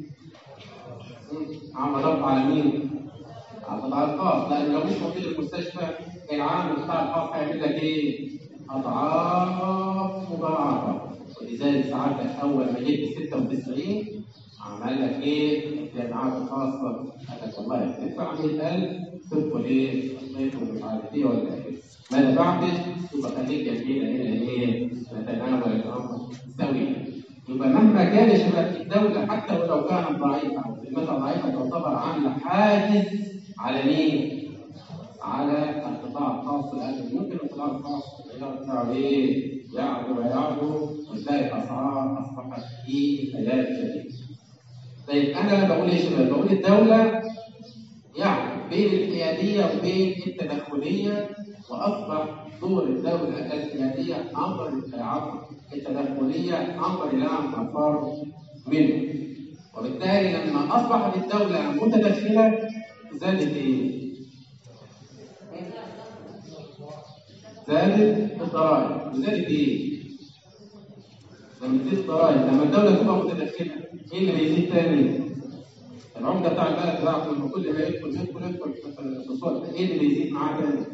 عامله ضغط على مين؟ على القطاع الخاص لان لو مش موجود المستشفى العام القطاع الخاص هيعمل لك ايه؟ اضعاف مضاعفه ولذلك ساعتك اول ما جيت ب 96 عمل لك ايه؟ الجامعات الخاصه قال لك والله تدفع 100000 تدخل ايه؟ تصيف ومش عارف ايه ولا ايه ما دفعتش يبقى خليك جميله هنا ايه؟ نتناول الامر سويا يبقى مهما كان يا شباب الدوله حتى ولو كانت ضعيفه او خدمتها ضعيفه تعتبر عامله حاجز على مين؟ على القطاع الخاص لان ممكن القطاع الخاص التيار بتاعه ايه؟ يعلو ويعلو وتلاقي الاسعار اصبحت في خلاف شديد. طيب انا بقول ايه يا شباب؟ بقول الدوله يعني بين الحياديه وبين التدخليه واصبح دور الدوله الحياديه امر عفوا التدخليه امر لا مفر منه. وبالتالي لما اصبحت الدوله متدخله زادت ايه؟ زادت الضرائب وزادت ايه؟ لما تزيد الضرائب لما الدولة تبقى متدخلة ايه اللي هيزيد تاني؟ العمدة بتاع البلد بتاعته لما كل ما يدخل يدخل يدخل في الصوت ايه اللي بيزيد معاه تاني؟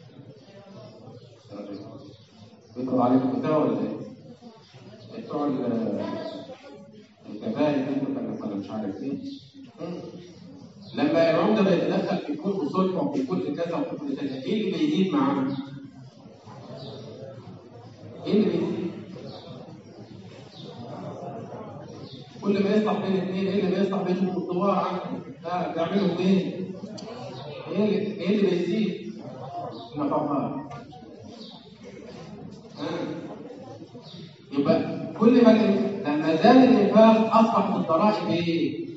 بيفرض عليكم بتاعه ولا ايه؟ بتوع الكبائر انتوا ولا مش عارف ايه؟ لما العمدة بيتدخل في كل صلح وفي كل كذا وفي كل كذا ايه اللي بيزيد معاه؟ ايه اللي بيزيد؟ كل ما يصلح بين اثنين ايه اللي بيصلح بينهم الدوار عنهم؟ ده بيعملوا ايه؟ ايه اللي ايه اللي بيزيد؟ النفقات. يبقى كل ما لما زاد الانفاق اصبح الضرائب ايه؟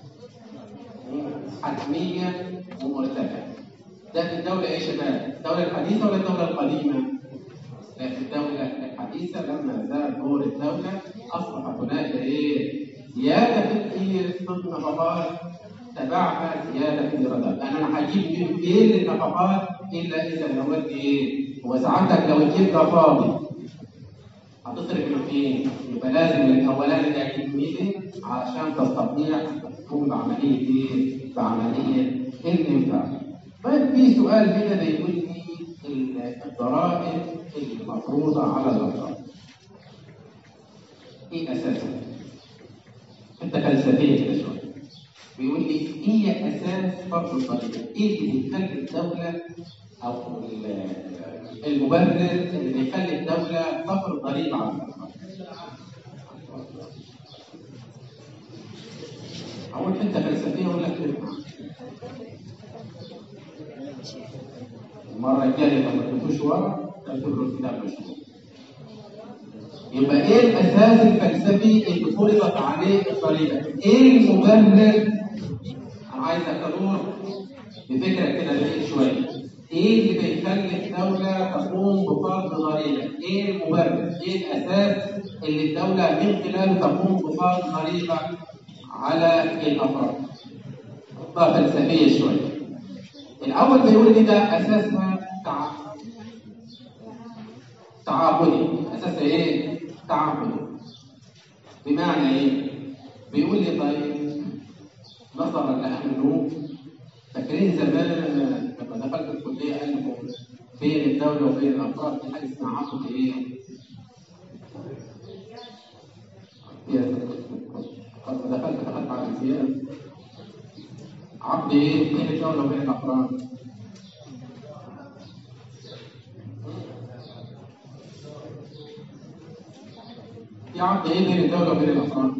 حتميه ومرتفعه. ده في الدوله ايه يا شباب؟ الدوله الحديثه ولا الدوله القديمه؟ لا في الدوله الحديثه لما زاد دور الدوله اصبح هناك ايه؟ زياده في النفقات تبعها زياده في الايرادات، انا هجيب ايه للنفقات الا اذا نويت ايه؟ هو سعادتك لو الجيب ده فاضي هتصرف من فين؟ يبقى لازم الاولاني ده يجيب ميزه عشان تستطيع تقوم بعمليه ايه؟ بعمليه الانفاق. طيب في سؤال هنا بيقول لي الضرائب المفروضه على الافراد. ايه اساسها؟ انت فلسفيه كده شويه. بيقول لي هي اساس فرض الضريبه، ايه اللي بيخلي الدوله او المبرر اللي بيخلي الدوله تفرض ضريبه على الافراد. اول حته فلسفيه اقول لك المره الجايه لما تخش ورا تعتبروا الكتاب مشهور. يبقى ايه الاساس الفلسفي اللي فرضت عليه الضريبه؟ ايه المبرر؟ انا عايز ادور بفكره كده بعيد شويه. ايه اللي بيخلي الدوله تقوم بفرض ضريبه؟ ايه المبرر؟ ايه الاساس اللي الدوله من خلاله تقوم بفرض ضريبه على الافراد؟ نقطه فلسفيه شويه. الاول بيقول لي ده اساسها تع... تعاقدي اساسها ايه؟ تعاقدي بمعنى ايه؟ بيقول لي طيب نظرا لانه فاكرين زمان لما دخلت الكليه قال لكم بين الدوله وبين الافراد في حاجه اسمها عقد ايه؟ لما دخلت دخلت على الامتياز عقد ايه؟ بين الدوله وبين الافراد في عقد ايه بين الدوله وبين الافراد؟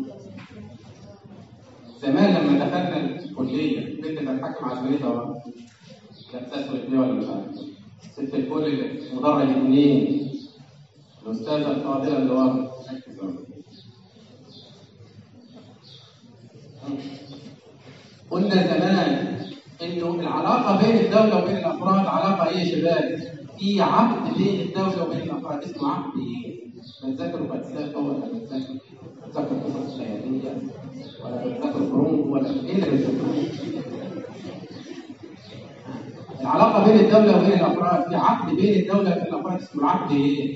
زمان لما دخلنا الكليه بنت بتحكم على زميلتها لا تسوي اثنين ولا مش عارف ست الكل مدرج اثنين الاستاذه الفاضله اللي ورا قلنا زمان انه العلاقه بين الدوله وبين الافراد علاقه ايه يا شباب؟ في عقد بين الدوله وبين الافراد اسمه عقد ايه؟ بتذاكروا فلسفه ولا بتذاكروا بتذاكروا قصص خياليه ولا بتذاكروا برونكو ولا ايه اللي بتذاكروه؟ العلاقه بين الدوله وبين الافراد في عقد بين الدوله وبين الافراد اسمه العقد ايه؟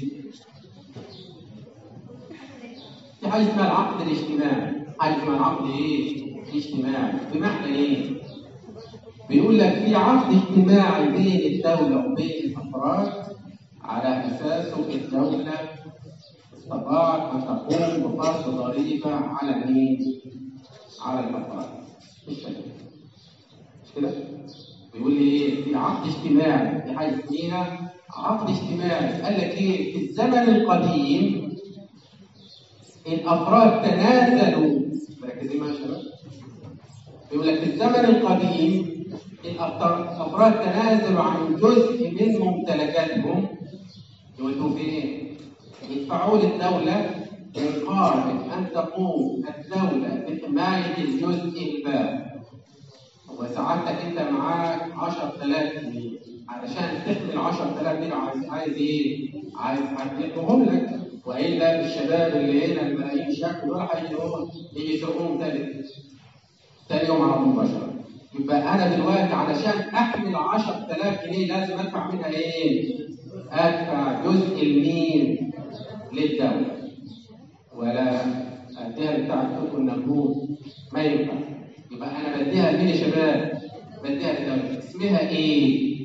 في حاجه اسمها العقد الاجتماعي حاجه اسمها العقد ايه؟ الاجتماعي بمعنى ايه؟ بيقول لك في عقد اجتماعي بين الدولة وبين الأفراد على أساسه الدولة استطاعت أن تقوم بفرض ضريبة على مين؟ على الأفراد مش كده مش كده؟ بيقول لي إيه؟ في عقد اجتماعي في حاجة اسمها عقد اجتماعي قال لك إيه؟ في الزمن القديم الأفراد تنازلوا مركزين معايا يا شباب؟ بيقول لك في الزمن القديم الافراد تنازلوا عن جزء من ممتلكاتهم يودوا فين؟ يدفعوا للدولة مقابل أن تقوم الدولة بحماية الجزء الباقي. وسعادتك أنت معاك 10000 جنيه علشان تحمي ال 10000 دي عايز عايز إيه؟ عايز هتديهم لك وإلا الشباب اللي هنا الملايين شكل دول هيجوا يجي يسرقوهم تاني تاني يوم على مباشرة. يبقى انا دلوقتي علشان احمل 10000 جنيه لازم ادفع منها ايه؟ ادفع جزء لمين؟ للدوله ولا اديها بتاع الحكم النقود ما ينفع يبقى انا بديها لمين يا شباب؟ بديها للدوله اسمها ايه؟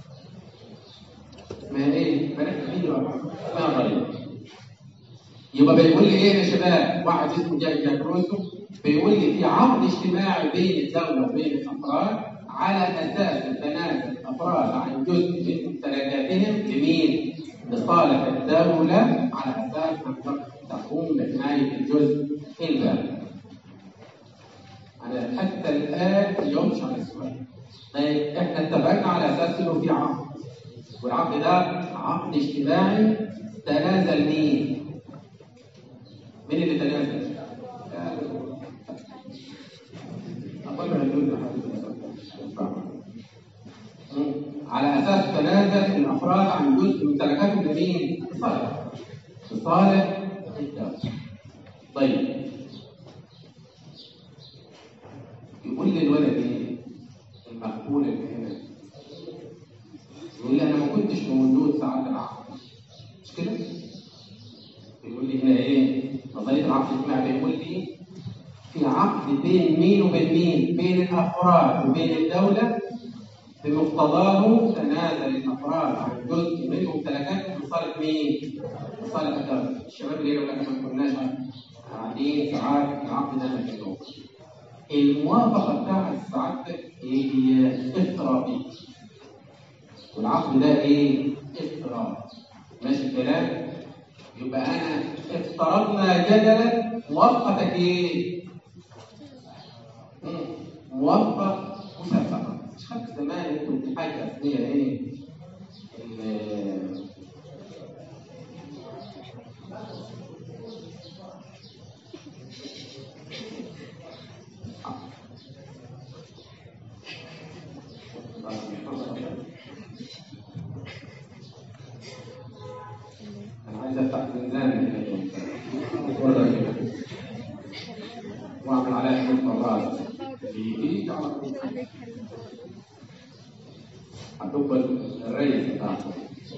اسمها ايه؟ بلاش تحيي اسمها ضريبه يبقى بيقول لي ايه يا شباب؟ واحد اسمه جاك جاكروسو بيقول لي في عقد اجتماعي بين الدولة وبين الأفراد على أساس تنازل الأفراد عن جزء من ممتلكاتهم لمين؟ لصالح الدولة على أساس أن تقوم بحماية الجزء الباقي. أنا حتى الآن اليوم على السؤال. طيب إحنا اتفقنا على أساس إنه في عقد. والعقد ده عقد اجتماعي تنازل مين؟ مين اللي تنازل؟ على اساس تنازل الافراد عن جزء من ممتلكاتهم لمين؟ لصالح لصالح الدوله. طيب يقول لي الولد ايه؟ المقبول اللي هنا يقول لي انا ما كنتش موجود ساعه العقد مش كده؟ يقول لي هنا ايه؟ نظريه العقد الاجتماعي بيقول لي في عقد بين مين وبين مين؟ بين الافراد وبين الدوله بمقتضاه تنازل الافراد عن جزء من ممتلكاتهم لصالح مين؟ لصالح الدوله. الشباب اللي يقول لك احنا ما كناش قاعدين ساعات العقد ده ما كانوش. الموافقه بتاعت سعادتك ايه هي افتراضيه. والعقد ده ايه؟ افتراض. ماشي الكلام؟ يبقى انا افترضنا جدلا موافقتك ايه؟ موافقه مسبقه. مش فاكر زمان انتوا في حاجه اسمها ايه؟ انا عايز افتح زنزانه كده واعمل عليها شويه مرات بيجي على طول هتبقى الريس بتاعته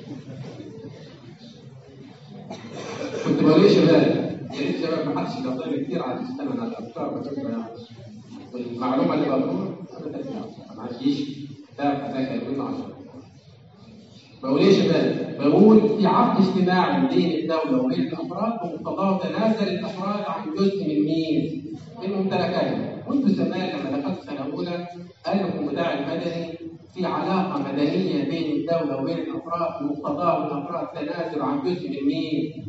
كنت بقول ايه شباب يا ريت شباب ما حدش يقطعني كتير عشان استنى على الافكار بتبقى يعني والمعلومه اللي بقولها ما عنديش كتاب اذاكر منه عشان بقول ايه يا شباب؟ بقول في عقد اجتماعي بين الدوله وبين الافراد ومقتضاه تنازل الافراد عن جزء من مين؟ من ممتلكاتهم وانتوا زمان لما دخلت سنه اولى قال لكم بتاع المدني في علاقه مدنيه بين الدوله وبين الافراد بمقتضاه الافراد تنازل عن جزء من مين؟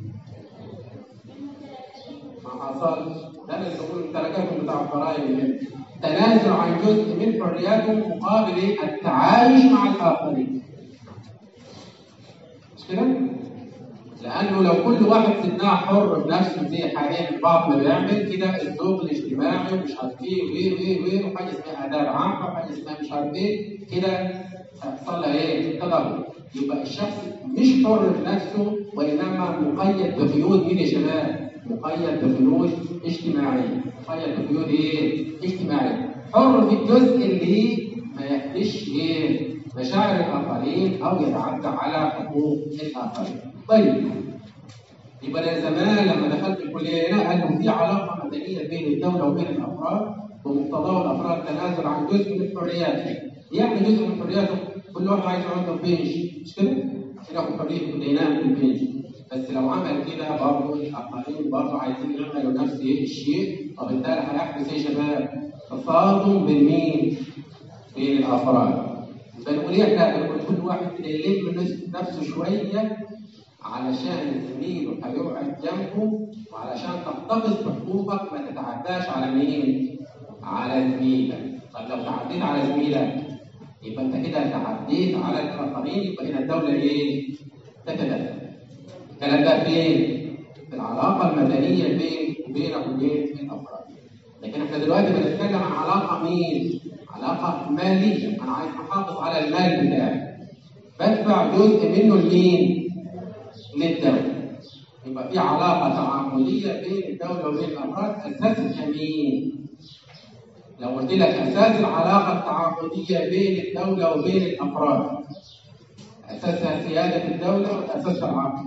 ما حصلش ده اللي بقول ممتلكاتهم بتاع الضرائب تنازل عن جزء من حرياتهم مقابل التعايش مع الاخرين مش كده؟ لانه لو كل واحد سبناه حر بنفسه زي حاليا البعض ما بيعمل كده الذوق الاجتماعي ومش عارف ايه وايه وايه وايه وحاجه اسمها اداب عامه وحاجه اسمها مش عارف ايه كده هيحصل لها ايه؟ تدهور يبقى الشخص مش حر بنفسه وانما مقيد بقيود مين يا شباب؟ مقيد بقيود اجتماعيه مقيد بقيود ايه؟ اجتماعيه حر في الجزء اللي ما يحدش ايه؟ مشاعر الاخرين او يتعدى على حقوق الاخرين. طيب يبقى انا زمان لما دخلت الكليه هنا قال له في علاقه مدنيه بين الدوله وبين الافراد بمقتضاه الافراد التنازل عن جزء من حرياتهم. يعني جزء من حرياته كل واحد عايز يقعد في بنش مش كده؟ عشان ياخد حريته كده ينام في البنش. بس لو عمل كده برضه الاخرين برضه عايزين يعملوا نفس الشيء وبالتالي هيحدث يا شباب تصادم بين مين؟ بين الافراد. بنقول احنا بنقول كل واحد كده يلم نفسه شويه علشان زميله هيقعد جنبه وعلشان تحتفظ بحقوقك ما تتعداش على مين؟ على زميلك. طب لو تعديت على زميلك يبقى انت كده تعديت على الاخرين يبقى هنا الدوله ايه؟ تتدخل. الكلام ده فين؟ في العلاقه المدنيه بين بينك وبين الافراد. لكن احنا دلوقتي بنتكلم عن علاقه مين؟ علاقه ماليه، انا عايز احافظ على المال بتاعي. بدفع جزء منه لمين؟ للدوله. يبقى في علاقه تعامليه بين الدوله وبين الافراد اساسها مين؟ لو قلت لك اساس العلاقه التعاقديه بين الدوله وبين الافراد اساسها سياده الدوله واساسها العقل.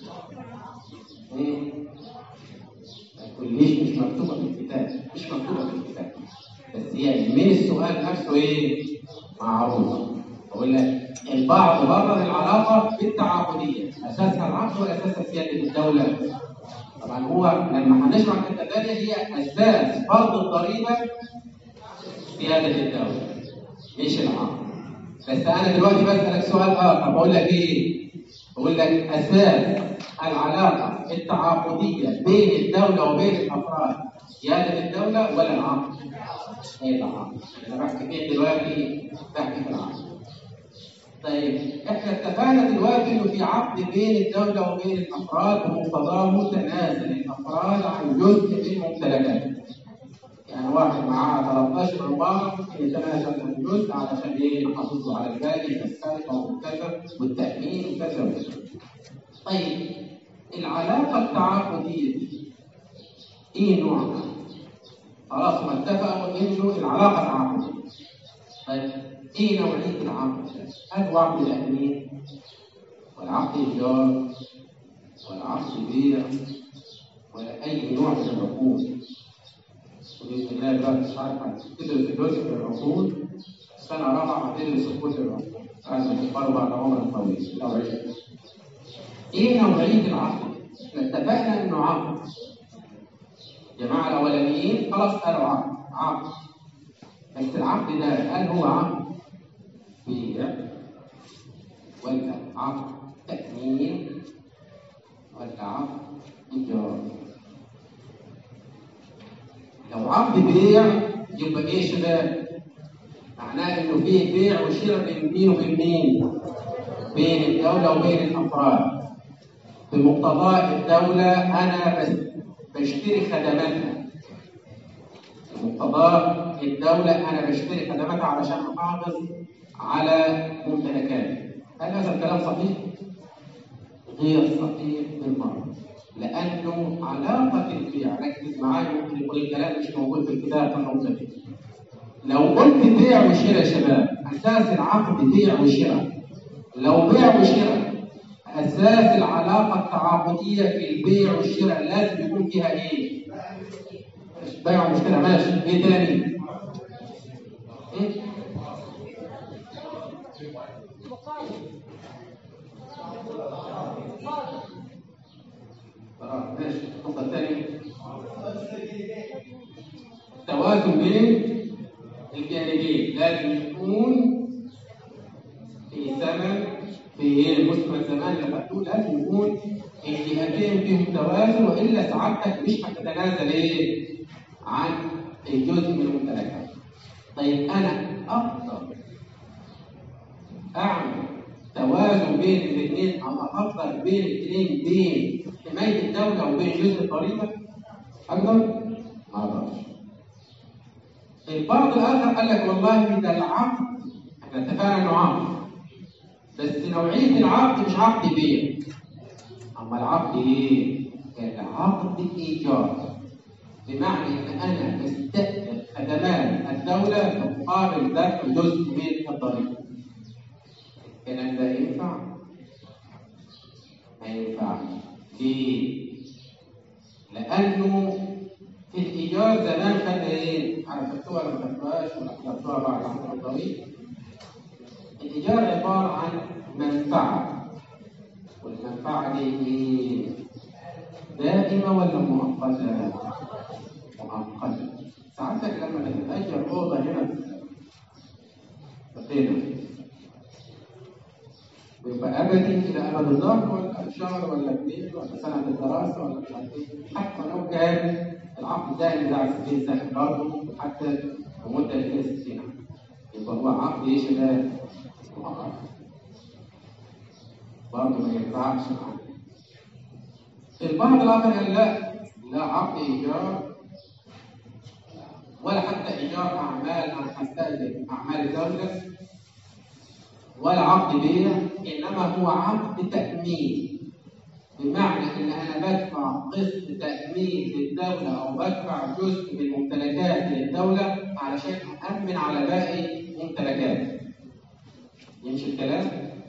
ايه؟ ما تقوليش مش مكتوبه في الكتاب، مش مكتوبه في الكتاب. بس هي من السؤال نفسه ايه؟ معروفه. بقول لك البعض برر العلاقه بالتعاقديه، اساسها العقل واساسها سياده الدوله. طبعا هو لما هنشرح الحته الثانيه هي اساس فرض الضريبه سياده الدوله مش العقل. بس انا دلوقتي بسالك سؤال اخر بقول لك ايه؟ بقول لك اساس العلاقه التعاقديه بين الدوله وبين الافراد سياده الدوله ولا العقل؟ ايه العقل؟ انا بحكي فين دلوقتي؟ بحكي في العقل. طيب احنا اتفقنا دلوقتي انه في عقد بين الدوله وبين الافراد بمقتضاه متنازل الافراد عن جزء من ممتلكاتهم. يعني واحد معاه 13 عماره ممكن يتنازل عن جزء علشان ايه؟ يحافظ له على الباقي كالسرقه وكذا والتامين وكذا وكذا. طيب العلاقه التعاقديه دي ايه نوعها؟ خلاص ما اتفقوا انه العلاقه تعاقديه. طيب ايه نوعيه العقد؟ هل هو عقد تامين؟ ولا عقد ايجار؟ ولا عقد بيع؟ ولا اي نوع من العقود؟ باذن الله دلوقتي مش عارف هتدرس جزء من العقود سنه رابعه هتدرس كل العقود عايز تختاروا بعد عمر طويل لو عشت ايه نوعيه العقد؟ احنا اتفقنا انه عقد الجماعه الاولانيين خلاص قالوا عقد عقد بس العقد ده هل هو عقد بيع ولا عقد تأمين ولا عقد إيجار؟ لو عقد بيع يبقى ايه يا شباب؟ معناه انه فيه بيع وشراء بين مين وبين مين؟ بين الدولة وبين الأفراد. بمقتضاه الدولة أنا بس بشتري خدماتها. بمقتضاه الدولة أنا بشتري خدماتها علشان أحافظ على ممتلكاتي. هل هذا الكلام صحيح؟ غير صحيح بالمرة. لأنه علاقة البيع ركز معايا ممكن يكون الكلام مش موجود في الكتاب في النقطة دي. لو قلت بيع وشراء يا شباب أساس العقد بيع وشراء. لو بيع وشراء أساس العلاقة التعاقدية في البيع والشراء لازم يكون فيها إيه؟ بيع وشراء ماشي، إيه تاني؟ إيه؟ آه، ماشي النقطة الثانية توازن بين الجانبين لازم يكون في زمن في المسمى الزمان اللي فاتوا لازم يكون الجهتين فيهم توازن والا سعادتك مش هتتنازل ايه عن الجزء من الممتلكات. طيب انا اقدر اعمل توازن بين الاثنين او افضل بين الاثنين بين حمايه الدوله وبين جزء الضريبه اقدر؟ ما اقدرش البعض الاخر قال لك والله ده العقد احنا اتفقنا انه عقد بس نوعيه العقد مش عقد بيع اما العقد ايه؟ العقد ايجار بمعنى ان انا بستأجر خدمات الدوله مقابل دفع جزء من الضريبه الكلام ده ينفع؟ ما ينفعش ليه؟ لأنه في الإيجار زمان خدنا إيه؟ عرفتوها ولا ما خدتوهاش ولا حضرتوها بعد عمر طويل؟ الإيجار عبارة عن منفعة والمنفعة دي إيه؟ دائمة ولا مؤقتة؟ مؤقتة ساعتك لما تتأجر أوضة هنا في ويبقى ابدي الى ابد الظهر ولا شهر ولا اثنين ولا سنه الدراسه ولا مش عارف ايه حتى لو كان العقد دائم بتاع 60 سنه برضه حتى بمده الى 60 عام يبقى هو عقد ايه شباب؟ مؤقت برضه ما ينفعش البعض الاخر قال لا لا عقد ايجار ولا حتى ايجار اعمال انا هستاجر اعمال الدوله ولا عقد بيع انما هو عقد تامين بمعنى ان انا بدفع قسط تامين للدوله او بدفع جزء من ممتلكات للدوله علشان امن على باقي ممتلكات يمشي الكلام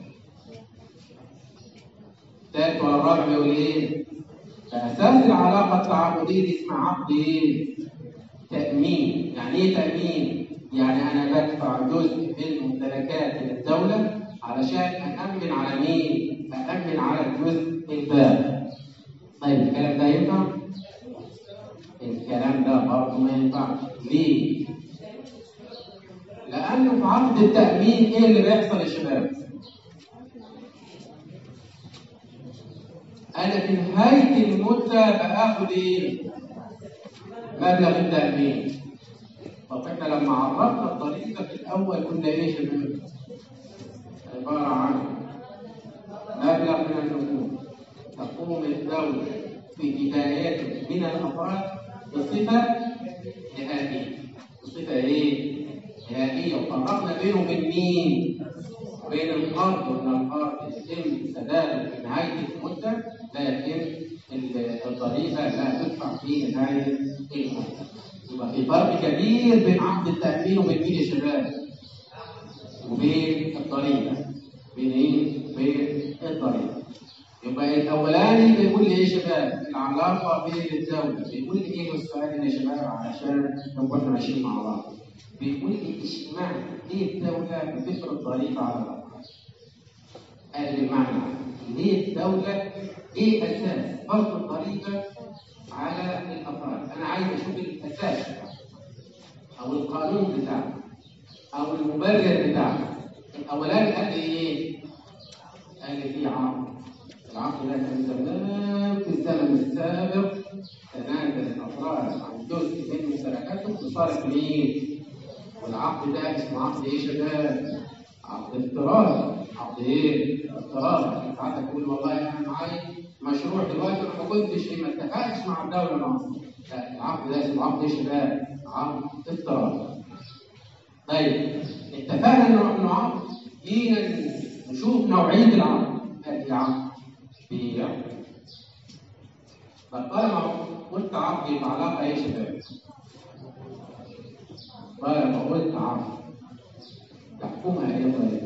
الثالث ولا الرابع بيقول ايه فاساس العلاقه التعاقديه دي اسمها عقد ايه تامين يعني ايه تامين يعني انا بدفع جزء من ممتلكات للدوله علشان أأمن على مين؟ أأمن على الجزء الباقي. طيب الكلام ده ينفع؟ الكلام ده برضه ما ينفعش. ليه؟ لأنه في عقد التأمين إيه اللي بيحصل يا شباب؟ أنا في نهاية المدة بآخد إيه؟ مبلغ التأمين. طب إحنا لما عرفنا الطريقة في الأول كنا إيه يا شباب؟ عبارة عن مبلغ من النقود تقوم الدولة في بدايته من الأفراد بصفة نهائية بصفة إيه؟ نهائية وفرقنا بينه وبين مين؟ بين القرض وان القرض يتم سداده في نهاية المدة لا يتم الضريبة لا تدفع في نهاية المدة. يبقى في فرق كبير بين عقد التأمين وبين مين يا شباب؟ وبين الضريبة بين ايه؟ بين الضريبة يبقى الاولاني بيقول لي ايه يا شباب؟ العلاقه بين الدوله بيقول لي ايه السؤال يا شباب علشان نبقى احنا ماشيين مع بعض بيقول لي اشمعنى ليه الدوله بتفرض ضريبه على الافراد؟ قال لي معنى ليه الدوله ايه اساس فرض الضريبه على الافراد؟ انا عايز اشوف الاساس او القانون بتاعه او المبرر بتاعه الاولاني قال لي ايه؟ قال لي في عقد العقد ده كان زمان في الزمن السابق تنازل الافراد عن جزء من ممتلكاتهم لصالح مين؟ والعقد ده اسمه عقد ايه يا شباب؟ عقد افتراض عقد ايه؟ افتراض ساعات تقول والله انا معايا مشروع دلوقتي انا ما كنتش ما اتفقتش مع الدوله مصر لا العقد ده اسمه عقد ايه يا شباب؟ عقد افتراض طيب اتفقنا انه عقد جينا نشوف نوعيه العقد ادي عقد بيع فطالما قلت عقد يبقى علاقه ايه يا شباب؟ طالما قلت عقد يحكمها ايه طيب؟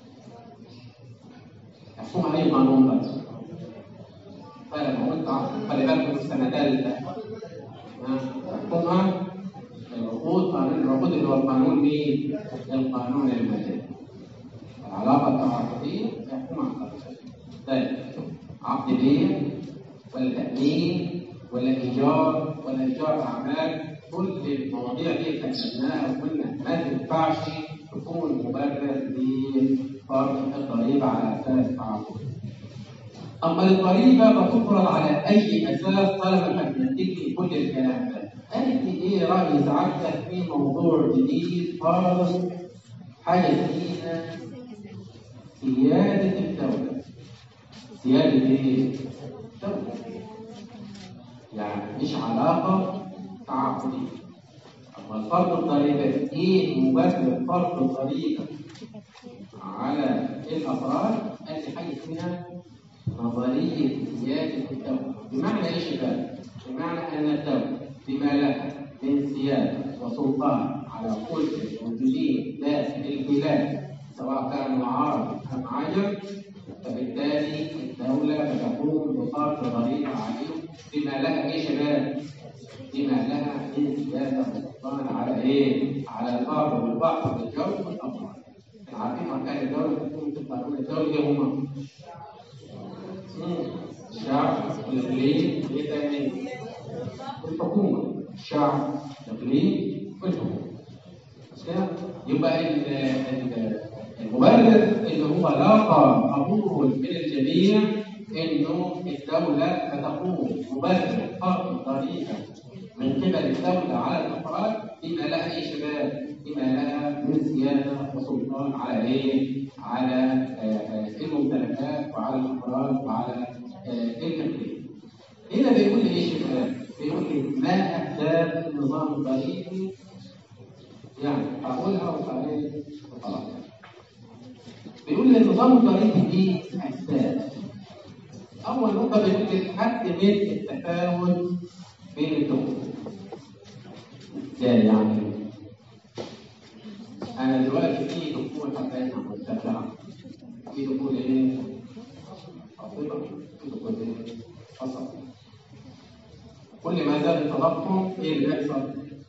يحكمها اي قانون بقى طالما قلت عقد خلي بالكم السنه ثالثه يحكمها العقود قانون العقود اللي هو القانون مين؟ القانون المدني العلاقه التعاقديه يحكمها القانون طيب عقد بيع ولا تأمين ولا إيجار ولا إيجار أعمال كل المواضيع دي كتبناها وقلنا ما تنفعش تكون مبرر لفرض الضريبة على أساس تعاقد. أما الضريبة فتفرض على أي أساس طالما هتنتج كل الكلام ده. قالت لي إيه رأي سعادتك في موضوع جديد خالص حاجة جديدة سيادة الدولة سيادة ايه؟ الدولة يعني مش علاقة تعاقدية أما فرض الضريبة إيه مبرر فرض الضريبة على الأفراد التي حي فيها نظرية سيادة الدولة بمعنى إيش ده؟ بمعنى أن الدولة بما لها من سيادة وسلطان على كل الموجودين داخل البلاد سواء كانوا عرب أم عجم فبالتالي الدولة بتقوم بفرض ضريبة عليهم بما لها إيه شباب؟ بما لها من سيادة وسلطان على إيه؟ على الأرض والبحر والجو والأموال. عارفين أركان الدولة تكون في قانون الدولة إيه هم؟ الشعب والإقليم إيه تاني؟ الحكومة الشعب الإقليم والحكومة. مش كده؟ يبقى ال- ال- المبرر اللي هو لاقى قبول من الجميع انه الدوله بتقوم مبرر فرض ضريبه من قبل الدوله على الافراد بما لها ايه شباب؟ بما لها من سياده وسلطان على ايه؟ على آه، آه، الممتلكات وعلى الافراد وعلى آه، الاقليم. هنا بيقول لي ايه شباب؟ بيقول لي ما اهداف النظام الضريبي يعني هقولها وبعدين خلاص بيقول لي النظام الضريبي ليه اسباب اول نقطه بيقول لي الحد من التفاوت بين الدول ازاي يعني انا دلوقتي في دخول حبايبنا مرتفعه في دخول ايه؟ خاطبه في دخول ايه؟ حصل كل ما زاد التضخم ايه اللي بيحصل؟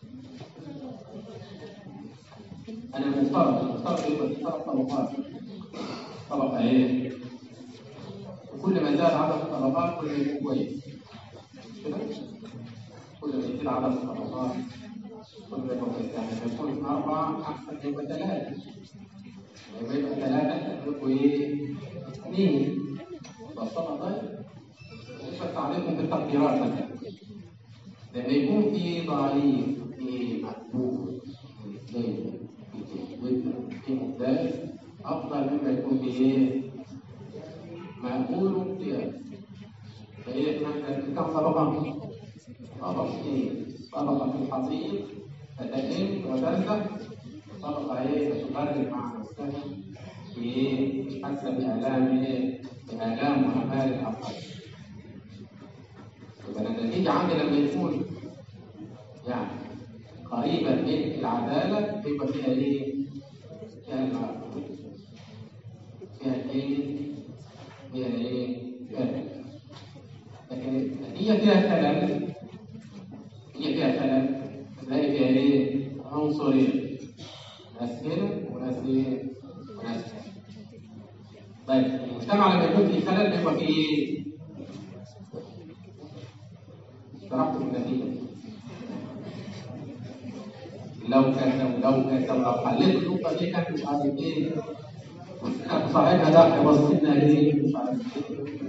انا مفترض المفترض يبقى في ثلاث طبقات طبقه ايه؟ وكل ما زاد عدد الطبقات كل ما يكون كويس مش كده؟ كل ما يزيد عدد الطبقات كل ما يكون كويس يعني لما يكون أربعة أحسن يبقى ثلاثة لما يبقى ثلاثة يبقوا إيه؟ اثنين بسطة طيب مش بس عليكم بالتقديرات مثلا لما يكون في ضعيف في مقبول في جيد في في ممتاز أفضل مما يكون في إيه؟ مقبول وامتياز فهي احنا كم طبقة؟ طبقتين طبقة في الحضيض تتم وتنزح طبقة ايه تتبرد مع نفسها في ايه حاسة بآلام ايه بآلام وآمال الأقل يبقى النتيجة عندي لما يكون يعني قريبة من العدالة يبقى فيها ايه؟ فيها المعقول فيها الايه؟ فيها ايه؟ فيها العدالة. لكن هي فيها خلل هي فيها خلل تلاقي فيها ايه؟ عنصرين ناس هنا وناس ايه؟ وناس هنا طيب المجتمع لما يكون فيه خلل بيبقى فيه ايه؟ شرحت في النتيجة لو كان لو لو كان لو حليت النقطة دي كانت مش عارف ايه كان صاحبها ده هيبص لنا ليه مش عارف ايه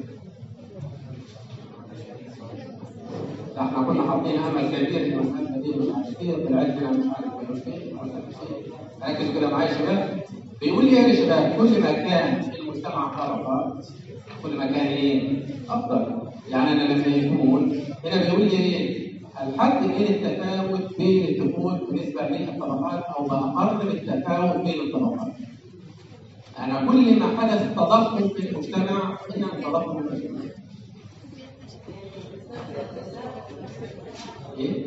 ده احنا كنا حاطين امل كبير في المساله دي مش عارف ايه طلعت لنا مش عارف ايه ركزوا كده معايا يا شباب بيقول لي يا شباب كل ما كان المجتمع طرفات كل ما كان ايه افضل يعني انا لما يكون هنا بيقول لي ايه الحد من التفاوت بين الدخول بالنسبه للطبقات او باقل من التفاوت بين الطبقات انا كل ما حدث تضخم في المجتمع هنا تضخم في المجتمع ايه؟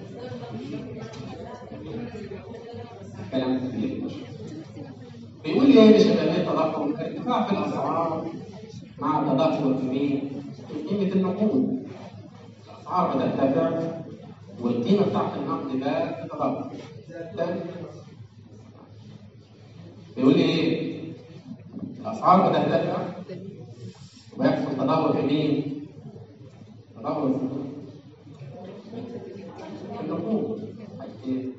كلام كبير بيقول لي ايه يا شباب ايه التضخم؟ ارتفاع في الاسعار مع تدهور في مين؟ في قيمة النقود. الاسعار بترتفع والقيمة بتاعت النقد ده تتضخم. تاني. بيقول لي ايه؟ الاسعار بترتفع ويحصل تدهور في مين؟ تدهور في مين؟ النقود حاجتين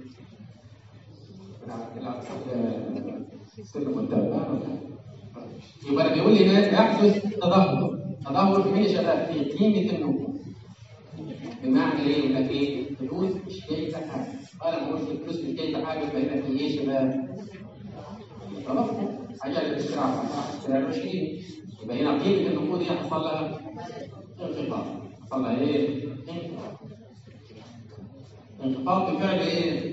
يبقى بيقول لي ناس يحدث تدهور تدهور في مين يا شباب؟ في قيمة النقود بمعنى ايه؟ يقول لك ايه؟ الفلوس مش جايبه حاجة انا ما قلت الفلوس مش جايبه حاجة يبقى هنا في ايه يا شباب؟ تدهور حاجة اشتراك اشتراك 20 يبقى هنا قيمه النقود دي حصل لها انخفاض حصل لها ايه؟ انخفاض انخفاض بفعل ايه؟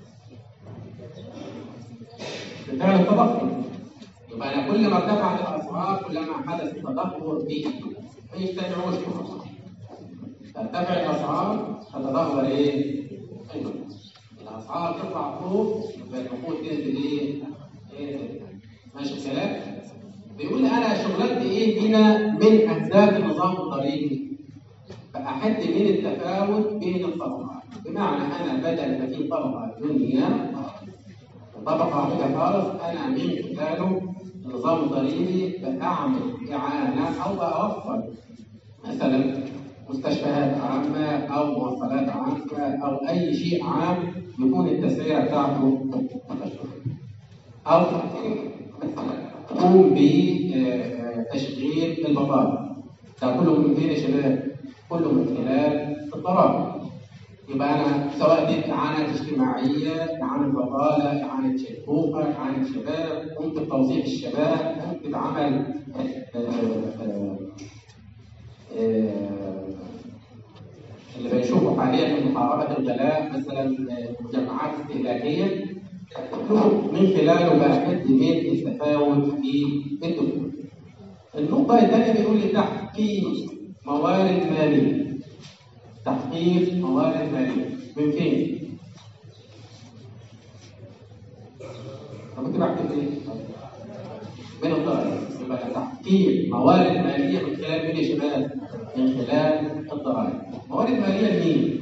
بفعل التضخم يبقى انا كل ما ارتفعت الاسعار كلما حدث تدهور في ما يجتمعوش مع بعض ترتفع الاسعار تتدهور ايه؟ ايوه الاسعار تطلع فوق يبقى النقود تنزل ايه؟ ايه ماشي الكلام؟ بيقول انا شغلتي ايه هنا من اهداف النظام الضريبي فاحد من التفاوت بين الطبقات بمعنى انا بدل ما في طبقه دنيا وطبقه واحده خالص انا من خلاله النظام الضريبي بعمل اعانه او باوفر مثلا مستشفيات عامه او مواصلات عامه او اي شيء عام يكون التسعيره بتاعته او تقوم بتشغيل البطاله ده كله من فين يا شباب؟ كله من خلال الضرائب يبقى انا سواء دي اعانه اجتماعيه، اعانه بطاله، اعانه شيخوخه، اعانه شباب، قمت بتوظيف الشباب، قمت بعمل اللي بنشوفه حاليا في محاربه الغلاء مثلا مجمعات استهلاكيه من خلاله بحد من التفاوت في الدخول. النقطة الثانية بيقول لي تحقيق موارد مالية. تحقيق موارد مالية من فين؟ أنا كنت بكتب إيه؟ من الضرائب يبقى تحقيق موارد مالية من خلال مين يا شباب؟ من خلال الضرائب. موارد مالية لمين؟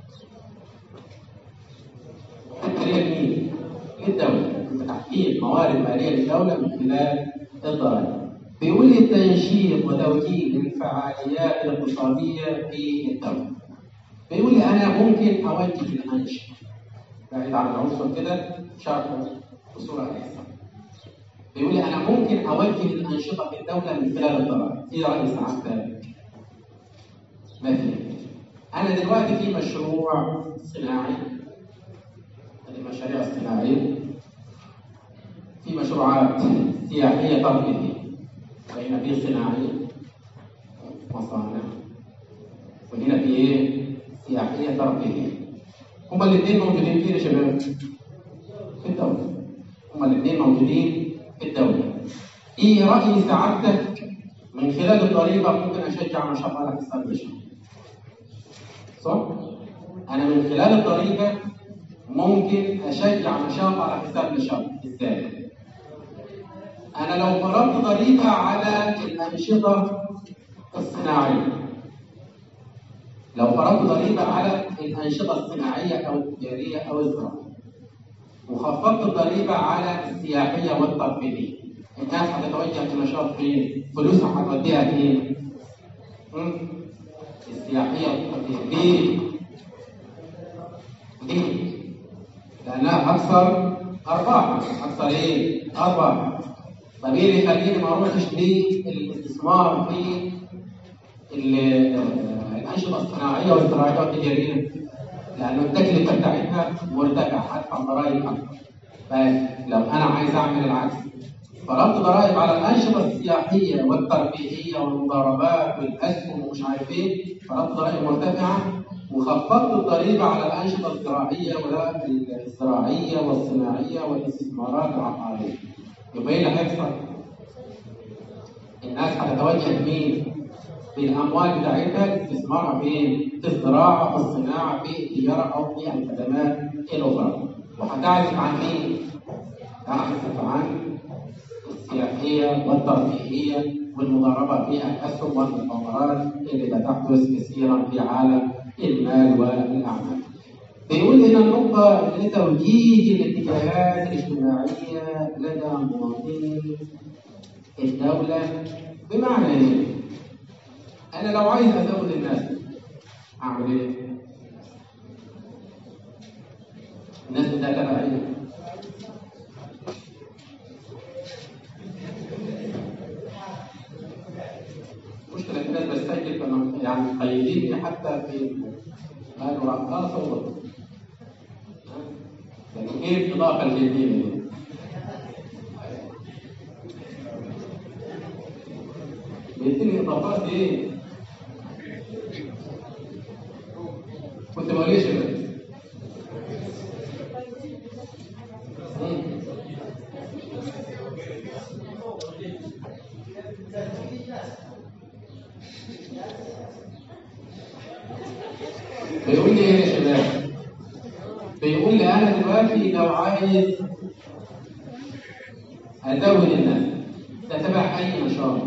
مالية لمين؟ للدولة تحقيق موارد مالية للدولة من خلال الضرائب بيقول لي تنشيط وتوجيه الفعاليات الاقتصادية في الدولة بيقول لي أنا ممكن أوجه الأنشطة بعيد عن العنصر كده شرحه بصورة أكثر بيقول لي أنا ممكن أوجه الأنشطة في الدولة من خلال الضرائب إيه رأي سعادتك؟ مثلا أنا دلوقتي في مشروع صناعي المشاريع الصناعية في مشروعات سياحية ترفيهية فهنا في صناعية مصانع وهنا في ايه؟ سياحية ترفيهية هما الاثنين موجودين فين يا شباب؟ في الدولة هما الاثنين موجودين في الدولة ايه رأي سعادتك من خلال الضريبة ممكن أشجع نشاط على حساب النشاط صح؟ أنا من خلال الضريبة ممكن اشجع نشاط على حساب نشاط ازاي انا لو فرضت ضريبه على الانشطه الصناعيه لو فرضت ضريبه على الانشطه الصناعيه او التجاريه او الزراعيه وخفضت الضريبه على السياحيه والترفيهيه الناس هتتوجه في نشاط فين؟ فلوسها هتوديها فين؟ السياحيه والترفيهيه ليه؟ ليه؟ لانها اكثر ارباحا اكثر ايه؟ ارباحا طب ايه اللي يخليني ما اروحش للاستثمار في الانشطه الصناعيه والزراعيه والتجاريه؟ لانه التكلفه بتاعتها مرتفعه هدفع ضرائب اكثر فلو انا عايز اعمل العكس فرضت ضرائب على الانشطه السياحيه والترفيهيه والمضاربات والاسهم ومش عارف ايه فرضت ضرائب مرتفعه وخفضت الضريبة على الأنشطة الزراعية والزراعية والصناعية والاستثمارات العقارية. يبقى ايه اللي هيحصل؟ الناس هتتوجه مين؟ بالأموال بتاعتها استثمارها فين؟ في الزراعة، في الصناعة، في التجارة أو في الخدمات الأخرى. وهتعزف عن مين؟ تعزف عن السياحية والترفيهية والمضاربة في الأسهم والمخابرات اللي بتحدث كثيرا في عالم المال والأعمال. بيقول هنا النقطة لتوجيه الاتجاهات الاجتماعية لدى مواطني الدولة بمعنى ايه؟ أنا لو عايز أزود الناس أعمل إيه؟ الناس ده تبع إيه؟ مشكلة الناس بستجد كانوا يعني مقيديني حتى في قالوا رقاصة ووضع يعني كيف إضافة الجديدة دي؟ جبت لي اضافات ايه؟ كنت بقول ايه يا شباب؟ مم. بيقول لي ايه يا شباب؟ بيقول لي انا دلوقتي لو عايز ازود الناس ده تبع اي نشاط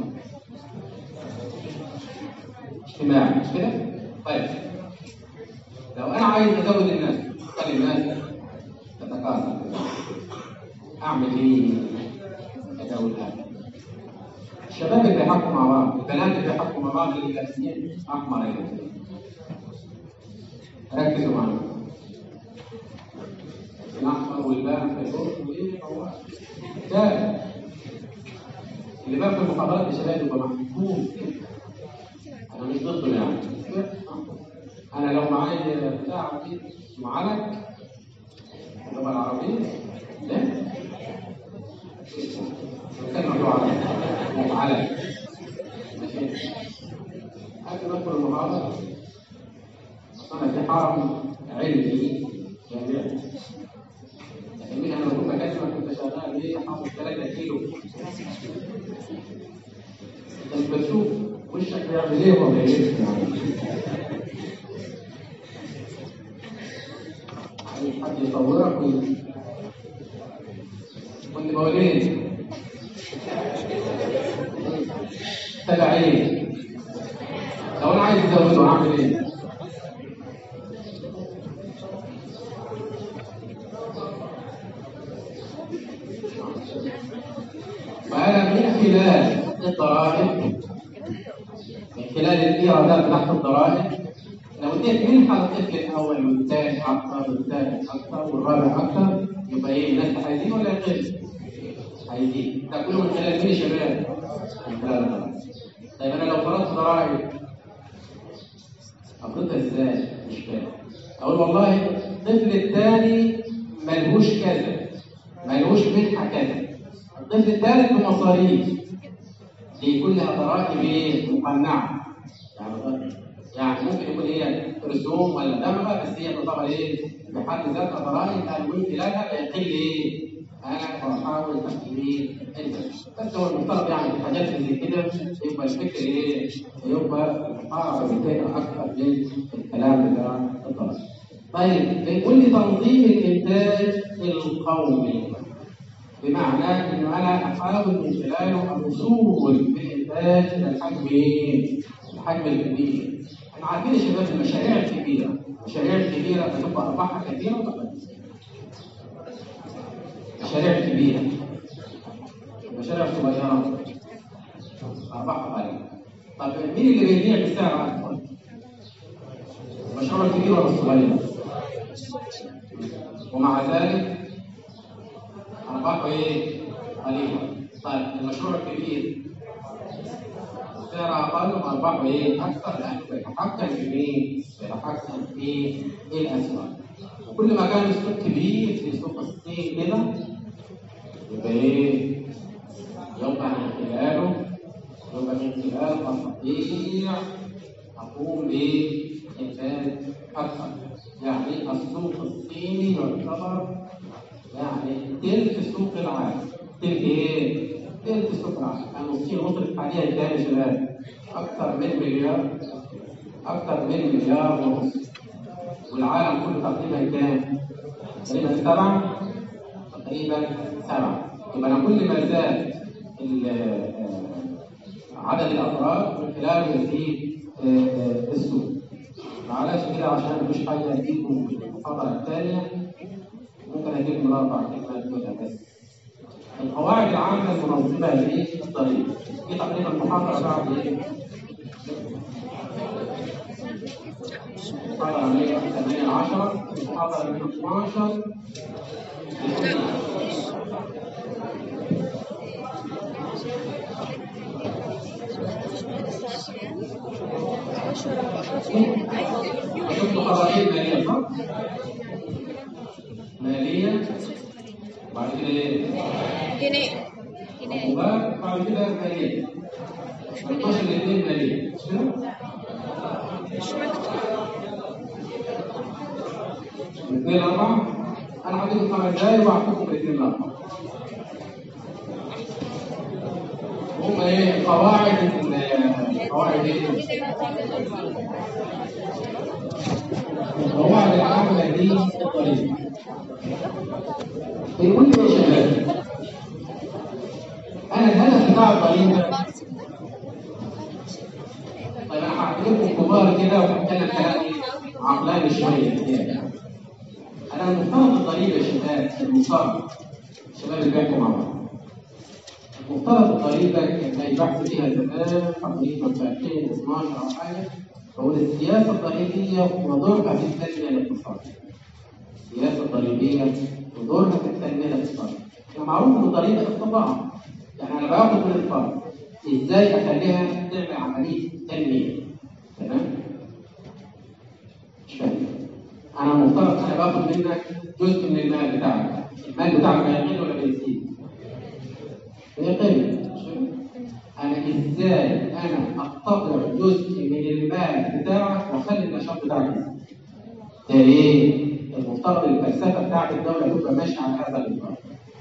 اجتماعي مش كده؟ طيب لو انا عايز ازود الناس خلي الناس تتكاثر اعمل ايه؟ ازودها الشباب اللي بيحكوا مع بعض البنات اللي بيحكوا مع بعض اللي لابسين احمر الاثنين ركزوا معايا الاحمر والبان في الروح وايه هو ده اللي بقى في المحاضرات يا شباب يبقى محكوم انا مش ضده يعني انا لو معايا بتاع دي معلك اللغه العربيه ده كلمه له على على ماشي قبل ما ادخل المحاضره انا في حرم علمي جامعي لكن انا لو كنت بكلمك كنت شغال ايه حافظ 3 كيلو انت مش بتشوف وشك بيعمل ايه وهو بيعمل عايز حد يصورك وي- كنت بقول ايه؟ تبع ايه؟ لو انا عايز ازوده اعمل ايه؟ فأنا من خلال الضرائب من خلال الإيرادات تحت الضرائب لو اديت منحة للطفل الأول والثاني أكثر والثالث أكثر والرابع أكثر يبقى إيه الناس هيزيد ولا يقل؟ هيزيد ده كله من خلال مين يا شباب؟ من خلال الضرائب طيب أنا لو فرضت ضرائب أفرضها إزاي؟ مش فاهم أقول والله الطفل الثاني ملهوش كذا ملهوش منحة كذا الطفل الثالث بمصاريف دي كلها ضرائب ايه مقنعه يعني يعني ممكن يكون هي رسوم ولا دمغه بس هي تعتبر ايه بحد ذاتها ضرائب تنوين خلالها لا يقل ايه انا بحاول تقييم انت بس هو المفترض يعني الحاجات اللي زي كده يبقى الفكر ايه يبقى المحاربه بالفكره اكثر من الكلام بتاع الضرائب طيب بيقول لي تنظيم الانتاج القومي بمعنى انه انا احاول من خلاله الوصول بالانتاج الى الحجم ايه؟ الحجم الكبير. احنا عارفين يا شباب المشاريع الكبيره، المشاريع الكبيره بتبقى ارباحها كبيره ولا قليله؟ المشاريع الكبيره المشاريع الصغيره ارباحها قليله. طب مين اللي بيبيع بسعر اكبر؟ المشروع الكبير ولا الصغير؟ ومع ذلك أرباحه إيه؟ قليلة. طيب المشروع الكبير سعره أقل وأرباحه إيه؟ أكثر لأنه بيتحكم في مين؟ بيتحكم في الأسواق. وكل ما كان السوق كبير في سوق الصين كده يبقى إيه؟ يبقى من خلاله يبقى من خلاله أستطيع أقوم بإنتاج أكثر. يعني السوق الصيني يعتبر يعني تلت سوق العالم تلت ايه؟ تلت سوق العالم يعني الصين وصلت حاليا كام يا شباب؟ أكثر من مليار أكثر من مليار ونص والعالم كله تقريبا كام؟ تقريبا سبعة تقريبا سبعة يبقى أنا كل ما زاد عدد الأفراد من خلاله يزيد السوق معلش كده عشان مفيش حاجة أديكم في المحاضرة الثانية ممكن أجيب من أربع كلمات كده بس. القواعد العامة المنظمة للطريق دي تقريبا محاضرة بعد إيه؟ محاضرة 108 10 محاضرة 112 شفت محاضرتين مالية صح؟ مالية بعد كده ايه؟ جنيه جنيه عقوبات بعد كده مالية 16 الاثنين ماليه مش كده؟ الاثنين اربعه انا هديكم خمس دقايق وهحطكم الاثنين الاربعه هم ايه قواعد ال- قواعد ايه؟ القواعد العامة دي الطريقة بنقول يا شباب انا الهدف بتاع الطريقة طيب انا هحكي لكم كبار كده وهتكلم كلام عقلاني شوية انا المفترض الطريقة يا شباب المفترض الشباب اللي بيحكوا مع بعض مفترض الطريقة كان زي بحث فيها زمان تقريبا في 2012 أو حاجة هو السياسة الضريبية ودورها في التنمية الاقتصادية. السياسة الضريبية ودورها في التنمية الاقتصادية. يعني معروف إن الضريبة استطاعة. يعني أنا باخد من الفرد إزاي أخليها تعمل عملية تنمية. تمام؟ مش فاهم. أنا المفترض أنا باخد منك جزء من المال بتاعك. المال بتاعك هيقل ولا بيزيد؟ بيقل. مش فاهم؟ انا ازاي انا اقتطع جزء من المال بتاعك واخلي النشاط بتاعك يزيد؟ ده ايه؟ المفترض الفلسفه بتاعت الدوله تبقى ماشيه على هذا الاطار.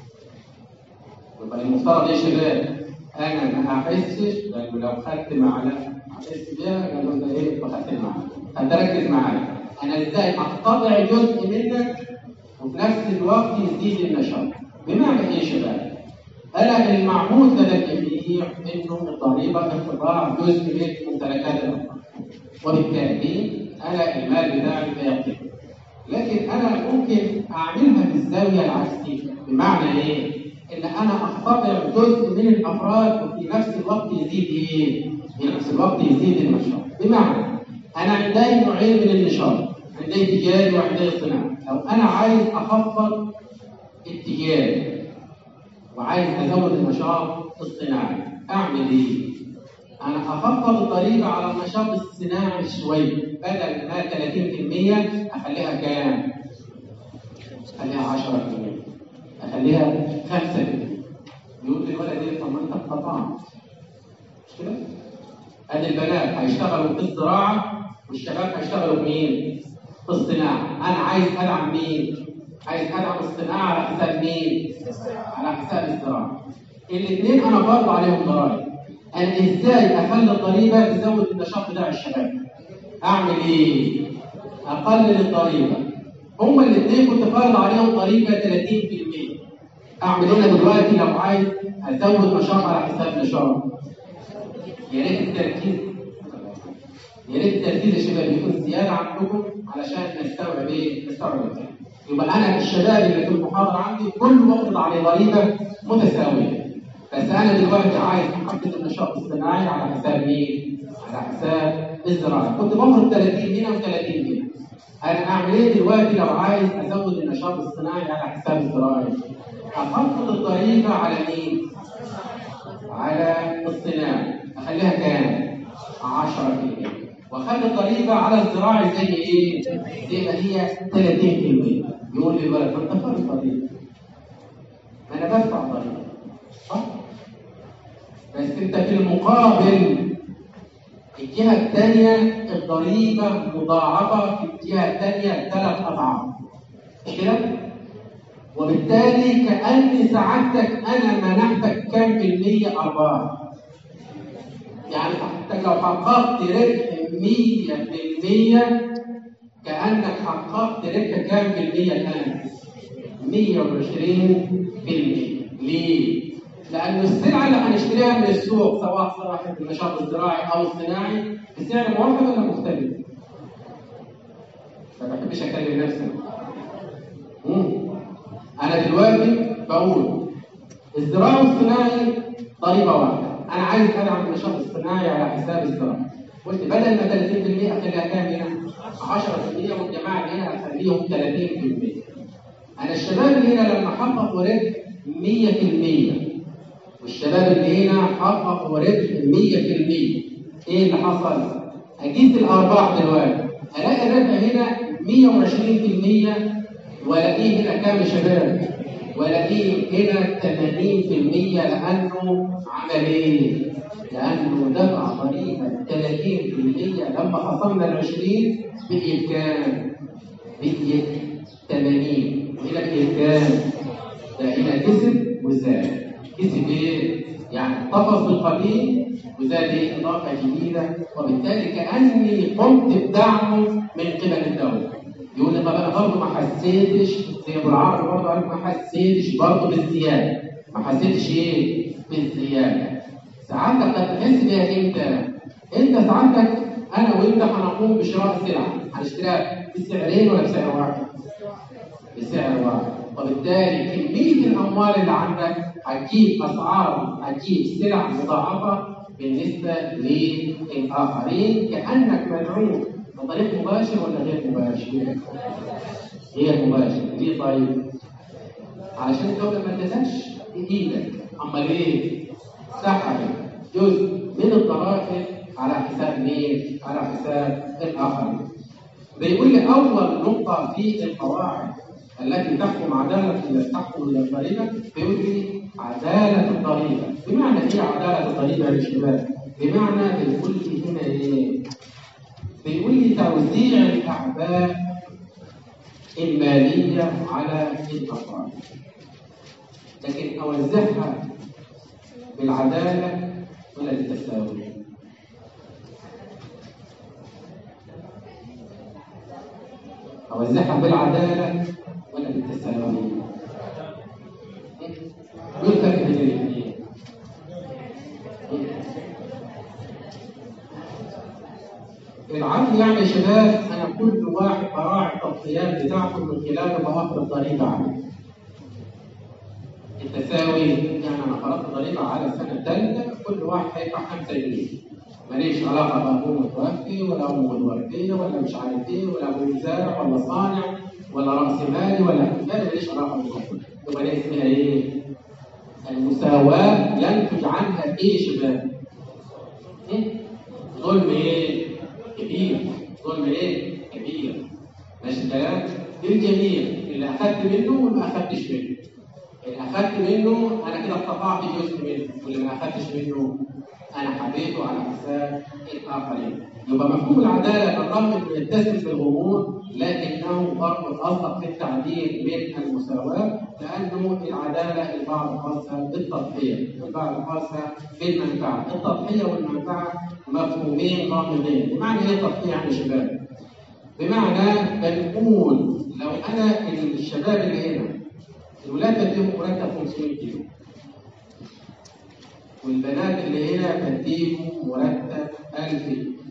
يبقى المفترض ايه يا شباب؟ انا ما احسش لانه لو خدت معلقه احس بيها قالوا ده ايه؟ فخدت المعلقه. فتركز معايا. انا ازاي اقتطع جزء منك وفي نفس الوقت يزيد النشاط. بمعنى ايه يا شباب؟ أنا المعهود لدى الجميع إنه الضريبة ارتفاع جزء من ممتلكات الأفراد. وبالتالي أنا المال بتاعي بيقل. لكن أنا ممكن أعملها بالزاوية العكسية، بمعنى إيه؟ إن أنا أقتطع جزء من الأفراد وفي نفس الوقت يزيد إيه؟ في نفس الوقت يزيد النشاط. بمعنى أنا عندي نوعين من النشاط، عندي تجاري وعندي صناعي. لو أنا عايز أخفض التجاري وعايز ازود النشاط الصناعي اعمل ايه؟ انا اخفض الضريبه على النشاط الصناعي شويه بدل ما 30% اخليها كام؟ اخليها 10% اخليها 5% يقول لي الولد ايه طب ما انت اقتطعت مش كده؟ ادي البنات هيشتغلوا في الزراعه والشباب هيشتغلوا في مين؟ في الصناعه انا عايز ادعم مين؟ عايز ادعم الصناعه على حساب مين؟ على حساب الزراعه. الاثنين انا فرض عليهم ضرائب. انا ازاي اخلي الضريبه تزود النشاط بتاع الشباب؟ اعمل ايه؟ اقلل الضريبه. هما الاثنين كنت فرض عليهم ضريبه 30%. اعمل ايه أنا دلوقتي لو عايز ازود نشاط على حساب نشاط؟ يا ريت التركيز يا ريت التركيز يا شباب يكون زياده عندكم علشان نستوعب ايه؟ نستوعب الكلام. يبقى انا الشباب اللي في المحاضره عندي كله واخد عليه ضريبه متساويه. بس انا دلوقتي عايز احدد النشاط الصناعي على حساب مين؟ على حساب الزراعه. كنت بفرض 30 هنا و30 هنا. انا اعمل ايه دلوقتي لو عايز ازود النشاط الصناعي على حساب الزراعي؟ اخفض الضريبه على مين؟ على الصناعي. اخليها كام؟ 10% واخلي الضريبه على الزراعي زي ايه؟ زي ما هي 30% يقول لي الولد ما انت فارق ضريبه ما انا بدفع ضريبه صح؟ بس انت في المقابل الجهه الثانيه الضريبه مضاعفه في الجهه الثانيه ثلاث اضعاف مش كده؟ وبالتالي كأن سعادتك أنا منحتك كم في المية أرباح يعني حتى لو حققت ربح 100% كأنك حققت ربح كام في المية الآن؟ 120% ليه؟ لأن السلعة اللي هنشتريها من السوق سواء صراحة النشاط الزراعي أو الصناعي بسعر موحد ولا مختلف؟ ما بحبش أكلم نفسي. مم. أنا دلوقتي بقول الزراعي والصناعي ضريبة واحدة. انا عايز ادعم النشاط الصناعي على حساب الزراعه قلت بدل ما 30% اخليها كام هنا 10% والجماعه اللي هنا اخليهم 30% انا الشباب اللي هنا لما حققوا ربح 100% والشباب اللي هنا حققوا ربح 100% ايه اللي حصل؟ اجيب الارباح دلوقتي الاقي الربح هنا 120% والاقيه هنا كام يا شباب؟ والاقيه هنا 80% لانه عمل ايه؟ لانه دفع ضريبه 30% لما خصمنا ال 20 بقي كام؟ بقي 80 وهنا بقي كام؟ ده هنا كسب وزاد كسب ايه؟ يعني احتفظ بالقديم وزاد ايه؟ اضافه جديده وبالتالي كاني قمت بدعمه من قبل الدوله يقول لي طب انا برضه ما حسيتش زي ابو العربي برضه قال ما حسيتش برضه بالزياده ما حسيتش ايه؟ بالزياده سعادتك هتحس بيها امتى؟ انت سعادتك انا وانت هنقوم بشراء سلعه هنشتريها بسعرين ولا بسعر واحد؟ بسعر واحد وبالتالي كميه الاموال اللي عندك هتجيب اسعار هتجيب سلع مضاعفه بالنسبه للاخرين كانك مدعوم بطريق مباشر ولا غير مباشر؟ غير مباشر ليه طيب؟ علشان الدوله ما ادتكش بايدك امال ايه؟ سحبت جزء من الضرائب على حساب مين؟ على حساب الاخرين. بيقول لي اول نقطه في القواعد التي تحكم عداله تحكم الضريبه بيقول لي عداله الضريبه، بمعنى ايه عداله الضريبه يا شباب؟ بمعنى بيقول لي هنا ايه؟ بيقول لي توزيع الاعباء الماليه على الافراد. لكن اوزعها بالعداله ولا بالتساوي؟ اوزعها بالعداله ولا بالتساوي؟ ايه الفرق بين الاثنين؟ العدل يعني يا شباب انا كل واحد براعي التضحيات بتاعته من خلاله بفرض ضريبه عليه. التساوي يعني انا فرضت ضريبه على السنه الثالثه كل واحد هيدفع 5 جنيه. ماليش علاقه بابوه متوفي ولا امه متوفيه ولا مش عارف ايه ولا ابوه زارع ولا صانع ولا راس مالي ولا انا ماليش علاقه بالموضوع. يبقى دي اسمها ايه؟ المساواه ينتج عنها ايه يا شباب؟ إيه؟ ظلم ايه؟ كبير ظلم ايه؟ كبير ماشي الكلام؟ للجميع اللي اخذت منه واللي ما اخذتش منه اللي اخذت منه انا كده استطعت جزء منه واللي ما اخذتش منه انا حبيته على حساب الاخرين يبقى مفهوم العداله بالرغم انه يتسم بالغموض لكنه برضه اصدق في التعبير من المساواه لانه العداله البعض خاصه بالتضحيه والبعض خاصه بالمنفعه التضحيه والمنفعه مفهومين غامضين بمعنى ايه التضحيه يا شباب؟ بمعنى بنقول لو انا الشباب اللي هنا الولاد بديهم مرتب 500 كيلو والبنات اللي هنا بديهم مرتب 1000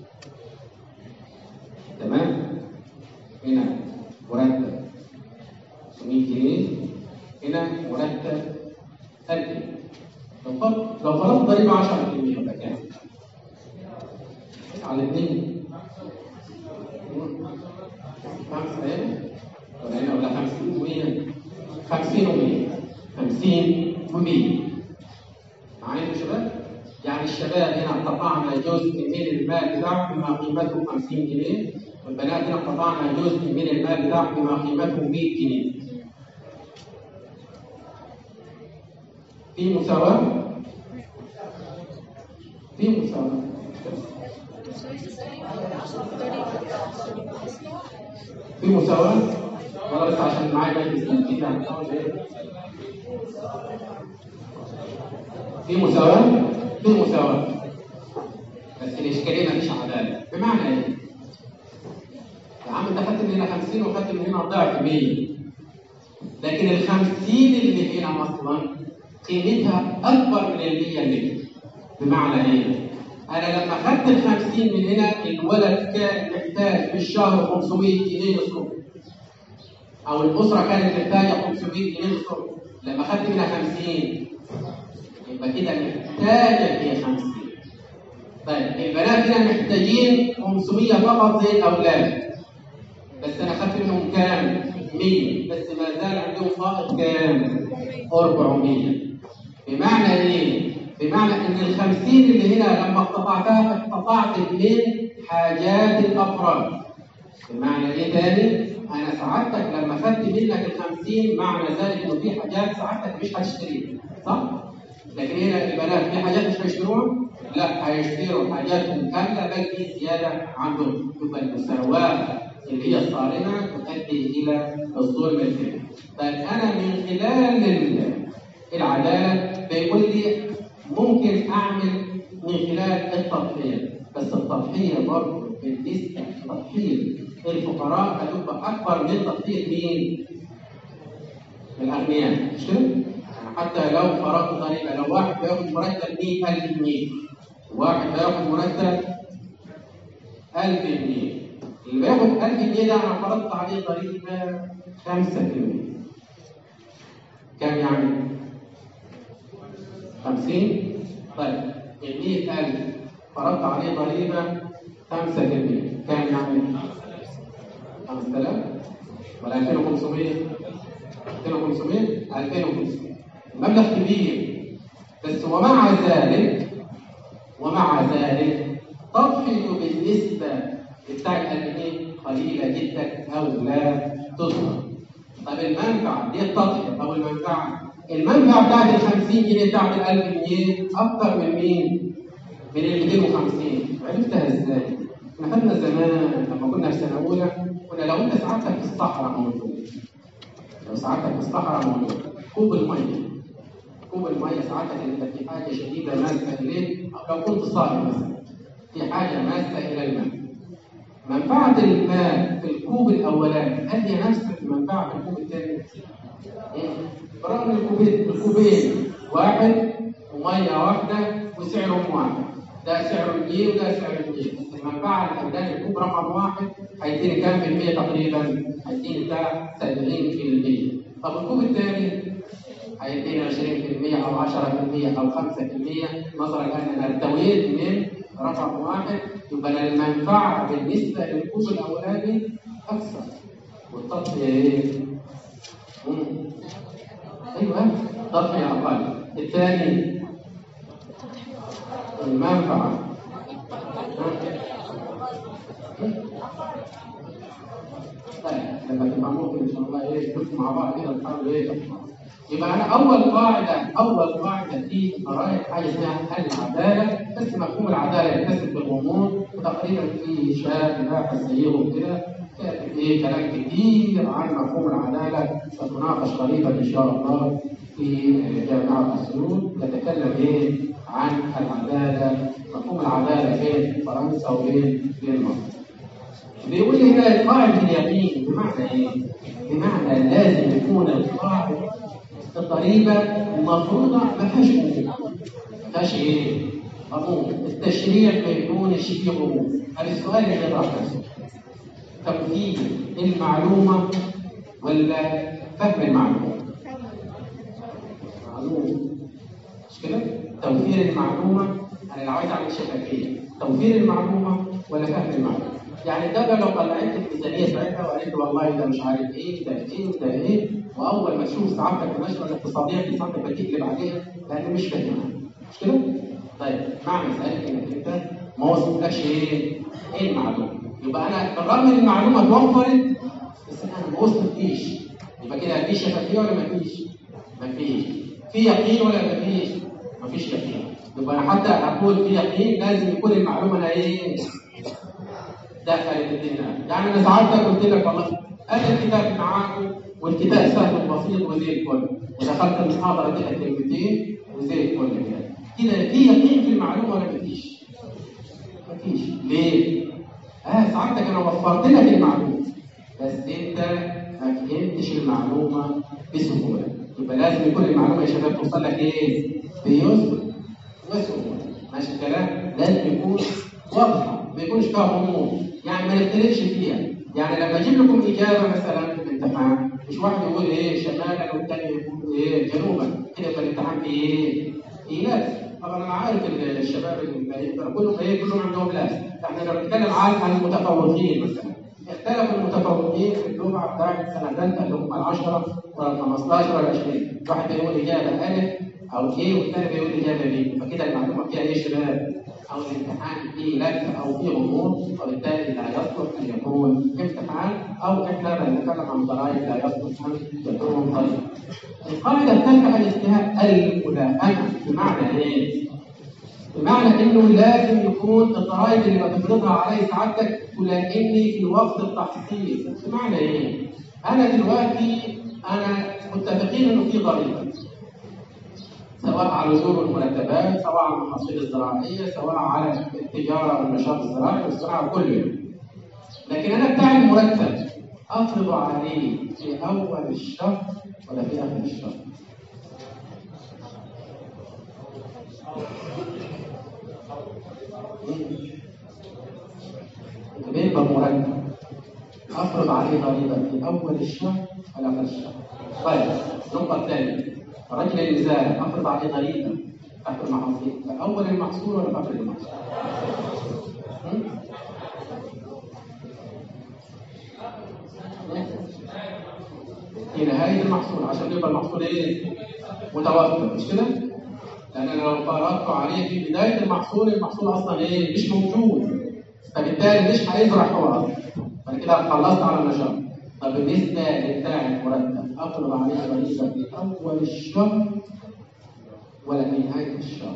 تمام هنا مرتب 500 جنيه هنا مرتب 1000 لو فرض لو فرضت ضريبه 10% يبقى كام؟ على الاثنين خمسة هنا ولا هنا ولا 50 وهنا 50 و100 50 و100 معايا يا شباب؟ يعني الشباب هنا قطعنا جزء من المال بتاعهم بما قيمته 50 جنيه والبنات هنا قطعنا جزء من المال بتاعهم بما قيمته 100 جنيه. في مساواة؟ في مساواة. في مساواة؟ ولا بس عشان معايا مجلس تنفيذ يعني في مساواة؟ في مساواة. بس الإشكالية مفيش عدالة، بمعنى إيه؟ يا عم أنت خدت من هنا 50 وخدت من هنا ضعف 100. لكن ال 50 اللي هنا أصلا قيمتها أكبر من ال 100 اللي هنا. بمعنى إيه؟ أنا لما خدت ال 50 من هنا الولد كان محتاج في الشهر 500 جنيه يصرف. أو الأسرة كانت محتاجة 500 جنيه يصرف. لما خدت منها 50 يبقى كده محتاجة هي 50 طيب البنات هنا محتاجين 500 فقط زي الأولاد بس أنا خدت منهم كام؟ 100 بس ما زال عندهم فائض كام؟ 400 بمعنى إيه؟ بمعنى إن ال 50 اللي هنا لما اقتطعتها اقتطعت من حاجات الأفراد بمعنى إيه تاني؟ انا سعادتك لما خدت منك ال 50 معنى ذلك انه في حاجات سعادتك مش هتشتريها صح؟ لكن هنا البنات في حاجات مش هيشتروها؟ لا هيشتروا حاجاتهم كامله بل في زياده عندهم يبقى المساواه اللي هي الصارمه تؤدي الى الظلم الفكري. طيب انا من خلال العداله بيقول لي ممكن اعمل من خلال التضحيه بس التضحيه برضه بالنسبه لتضحيه الفقراء هتبقى اكبر من تضحيه مين؟ الاغنياء مش كده؟ حتى لو فرضنا ضريبه لو واحد بياخد مرتب 100000 جنيه واحد بياخد مرتب 1000 جنيه اللي بياخد 1000 جنيه ده انا فرضت عليه ضريبه 5% كام يعني؟ 50 طيب ال 100000 فرضت عليه ضريبه 5% كام يعني؟ 5000 ولا 2500 2500 2500 مبلغ كبير بس ومع ذلك ومع ذلك تضحية بالنسبة بتاع الألمين قليلة جدا أو لا تذكر. طب المنفعة دي التضحية أو المنفعة المنفعة بتاعت ال 50 جنيه بتاعت ال 1000 جنيه أكتر من مين؟ من ال 250 عرفتها ازاي؟ احنا خدنا زمان لما كنا في سنة أولى قلنا لو أنت سعادتك في الصحراء موجود لو سعادتك في الصحراء موجود كوب المية كوب المية ساعتها انت في حاجة شديدة ماسة إليه لو كنت صائم مثلا في حاجة ماسة إلى الماء منفعة الماء في الكوب الأولاني هل هي نفس المنفعة في الكوب الثاني؟ إيه؟ برغم الكوبين الكوبين واحد ومية واحدة وسعرهم واحد ده سعره جنيه وده سعره جنيه بس المنفعة اللي اداني الكوب رقم واحد هيديني كام في المية تقريبا؟ هيديني بتاع 70% طب الكوب الثاني هيدينا 20% او 10% او 5% نظرا لان ارتويت من رقم واحد يبقى المنفعه بالنسبه للكوب الاولاني اكثر والتضحيه ايه؟ ايوه تضحيه اقل الثاني المنفعه طيب لما تفهموا ان شاء الله ايه مع بعض كده نحاول ايه يبقى انا اول قاعده اول قاعده في قراءه حاجه اسمها العداله بس مفهوم العداله يتسم بالغموض وتقريبا في شاب باحث زيهم كده كاتب ايه كلام كتير عن مفهوم العداله ستناقش قريبا ان شاء الله في جامعه اسيوط يتكلم ايه عن العداله مفهوم العداله بين فرنسا وبين بين مصر بيقول لي هنا قاعده اليقين بمعنى ايه؟ بمعنى لازم يكون القاعده الضريبة مفروضة ما فيهاش غموض ما فيهاش ايه؟ غموض التشريع ما يكونش فيه غموض هذا السؤال اللي يطرح نفسه تمثيل المعلومة ولا فهم المعلومة؟ معلومة مش كده؟ توفير المعلومة أنا لو عايز أعمل شفافية توفير المعلومة ولا فهم المعلومة؟ يعني الدولة لو طلعت الميزانية بتاعتها وقالت والله ده مش عارف ايه ده ايه وده ايه واول ما تشوف سعادتك النشره الاقتصاديه في سعادتك بتقلب عليها لان مش فاهمها مش كده؟ طيب معنى مساله انك انت ما وصلتلكش ايه؟ ايه المعلومه؟ يبقى انا بالرغم ان المعلومه اتوفرت بس انا ما وصلتليش يبقى كده في شفافيه ولا ما فيش؟ ما فيش في يقين ولا ما فيش؟ ما فيش يقين يبقى انا حتى اقول في يقين لازم يكون المعلومه انا ايه؟ دخلت الدنيا يعني انا ساعات قلت لك والله ادي الكتاب معاكم والكتاب سهل وبسيط وزي الفل ودخلت المحاضره كده كلمتين وزي الفل كده كده في يقين في المعلومه ولا مفيش؟ مفيش ليه؟ اه سعادتك انا وفرت لك المعلومه بس انت ما فهمتش المعلومه بسهوله يبقى لازم يكون المعلومه يا شباب توصل لك ايه؟ بيسر وسهوله ماشي الكلام؟ لازم يكون واضحه ما يكونش فيها غموض يعني ما نختلفش فيها يعني لما اجيب لكم اجابه مثلا في الامتحان مش واحد يقول ايه شمالا والثاني يقول ايه جنوبا كده يبقى الامتحان في ايه؟ في لاس طبعا انا عارف الشباب اللي كلهم ايه كلهم عندهم لاس احنا لو بنتكلم عن المتفوقين مثلا اختلف المتفوقين في اللغه بتاعت سنه ثالثه اللي هم ال 10 ولا ال 15 ولا 20 واحد يقول اجابه الف او ايه والثاني بيقول اجابه بي فكده المعلومه فيها ايه يا شباب؟ او الامتحان فيه لف او فيه غموض وبالتالي لا يصلح ان يكون امتحان او احنا بنتكلم عن ضرائب لا يصلح ان يكون طريق. القاعده الثالثه الاجتهاد الملائمه بمعنى ايه؟ بمعنى انه لازم يكون الضرائب اللي بتفرضها علي سعادتك تلائمني في وقت التحصيل، بمعنى ايه؟ انا دلوقتي انا متفقين انه في ضريبه سواء على اصول المرتبات سواء على المحاصيل الزراعيه سواء على التجاره والنشاط الزراعي والزراعه كله لكن انا بتاع المرتب افرض عليه في اول الشهر ولا في اخر الشهر بيبقى مرتب افرض عليه ضريبه في اول الشهر ولا اخر الشهر طيب النقطه الثانيه رجل النزال افرض عليه ضريبه تحت المحاصيل في اول المحصول ولا في اخر المحصول؟ هم؟ في نهايه المحصول عشان يبقى المحصول ايه؟ متوفر مش كده؟ لان انا لو فرضت عليه في بدايه المحصول المحصول اصلا ايه؟ مش موجود فبالتالي مش هيزرع هو اصلا فانا كده خلصت على النشاط طب بالنسبه لبتاع المرتب افرض عليه ضريبه في اول الشهر ولا في نهايه الشهر؟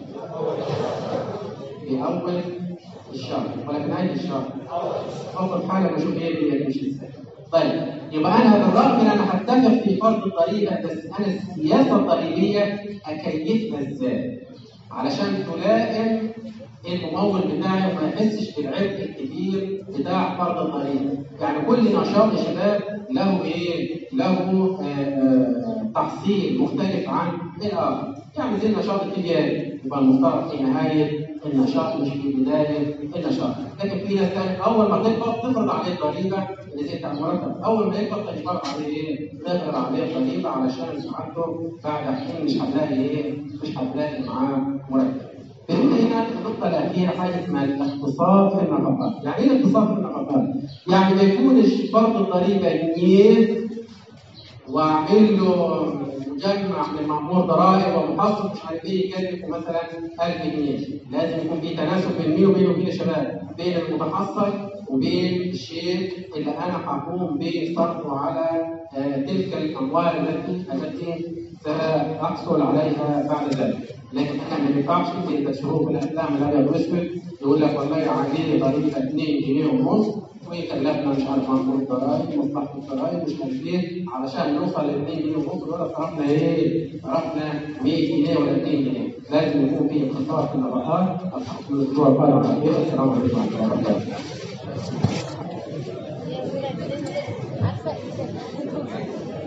في اول الشهر ولا في نهايه الشهر؟ اول حاجه بشوف ايه اللي بيمشي ازاي طيب يبقى انا بالرغم ان انا هتفق في فرض الضريبه بس انا السياسه الضريبيه اكيفها ازاي؟ علشان تلائم الممول بتاعي وما يحسش بالعبء الكبير بتاع فرض الضريبه، يعني كل نشاط يا شباب له ايه؟ له آه، آه، تحصيل مختلف عن الاخر، يعني زي النشاط التجاري يبقى المفترض في نهايه النشاط مش في بدايه النشاط، لكن في ناس تانية اول ما تكبر تفرض عليه الضريبه اللي زي بتاع المرتب، اول ما يكبر تجبر عليه ايه؟ تفرض عليه الضريبه علشان سعادته بعد حين مش هتلاقي ايه؟ مش هتلاقي معاه مرتب. بنقول هنا النقطة الأخيرة حاجة اسمها الاقتصاد في النفقات، يعني إيه الاقتصاد في النفقات؟ يعني ما يكونش فرض الضريبة نيف وأعمل له مجمع من مأمور ضرائب ومحصل مش عارف إيه يكلف مثلا 1000 جنيه، لازم يكون في تناسب بين مين وبين وبين الشباب، بين المتحصل وبين الشيء اللي أنا هقوم بصرفه على آه، تلك الأموال التي التي سأحصل عليها بعد ذلك. لكن احنا ما ينفعش زي تشوفوا في الافلام الابيض والاسود يقول لك والله عايزين ضريبه 2 جنيه ونص ويكلفنا مش عارف مصروف ضرائب مصلحه الضرائب مش عارف ايه علشان نوصل ل 2 جنيه ونص دول صرفنا ايه؟ صرفنا 100 جنيه ولا 2 جنيه لازم يكون في اقتصاد في النفقات الحكم الاسبوع القادم على خير السلام عليكم ورحمه الله وبركاته. عارفه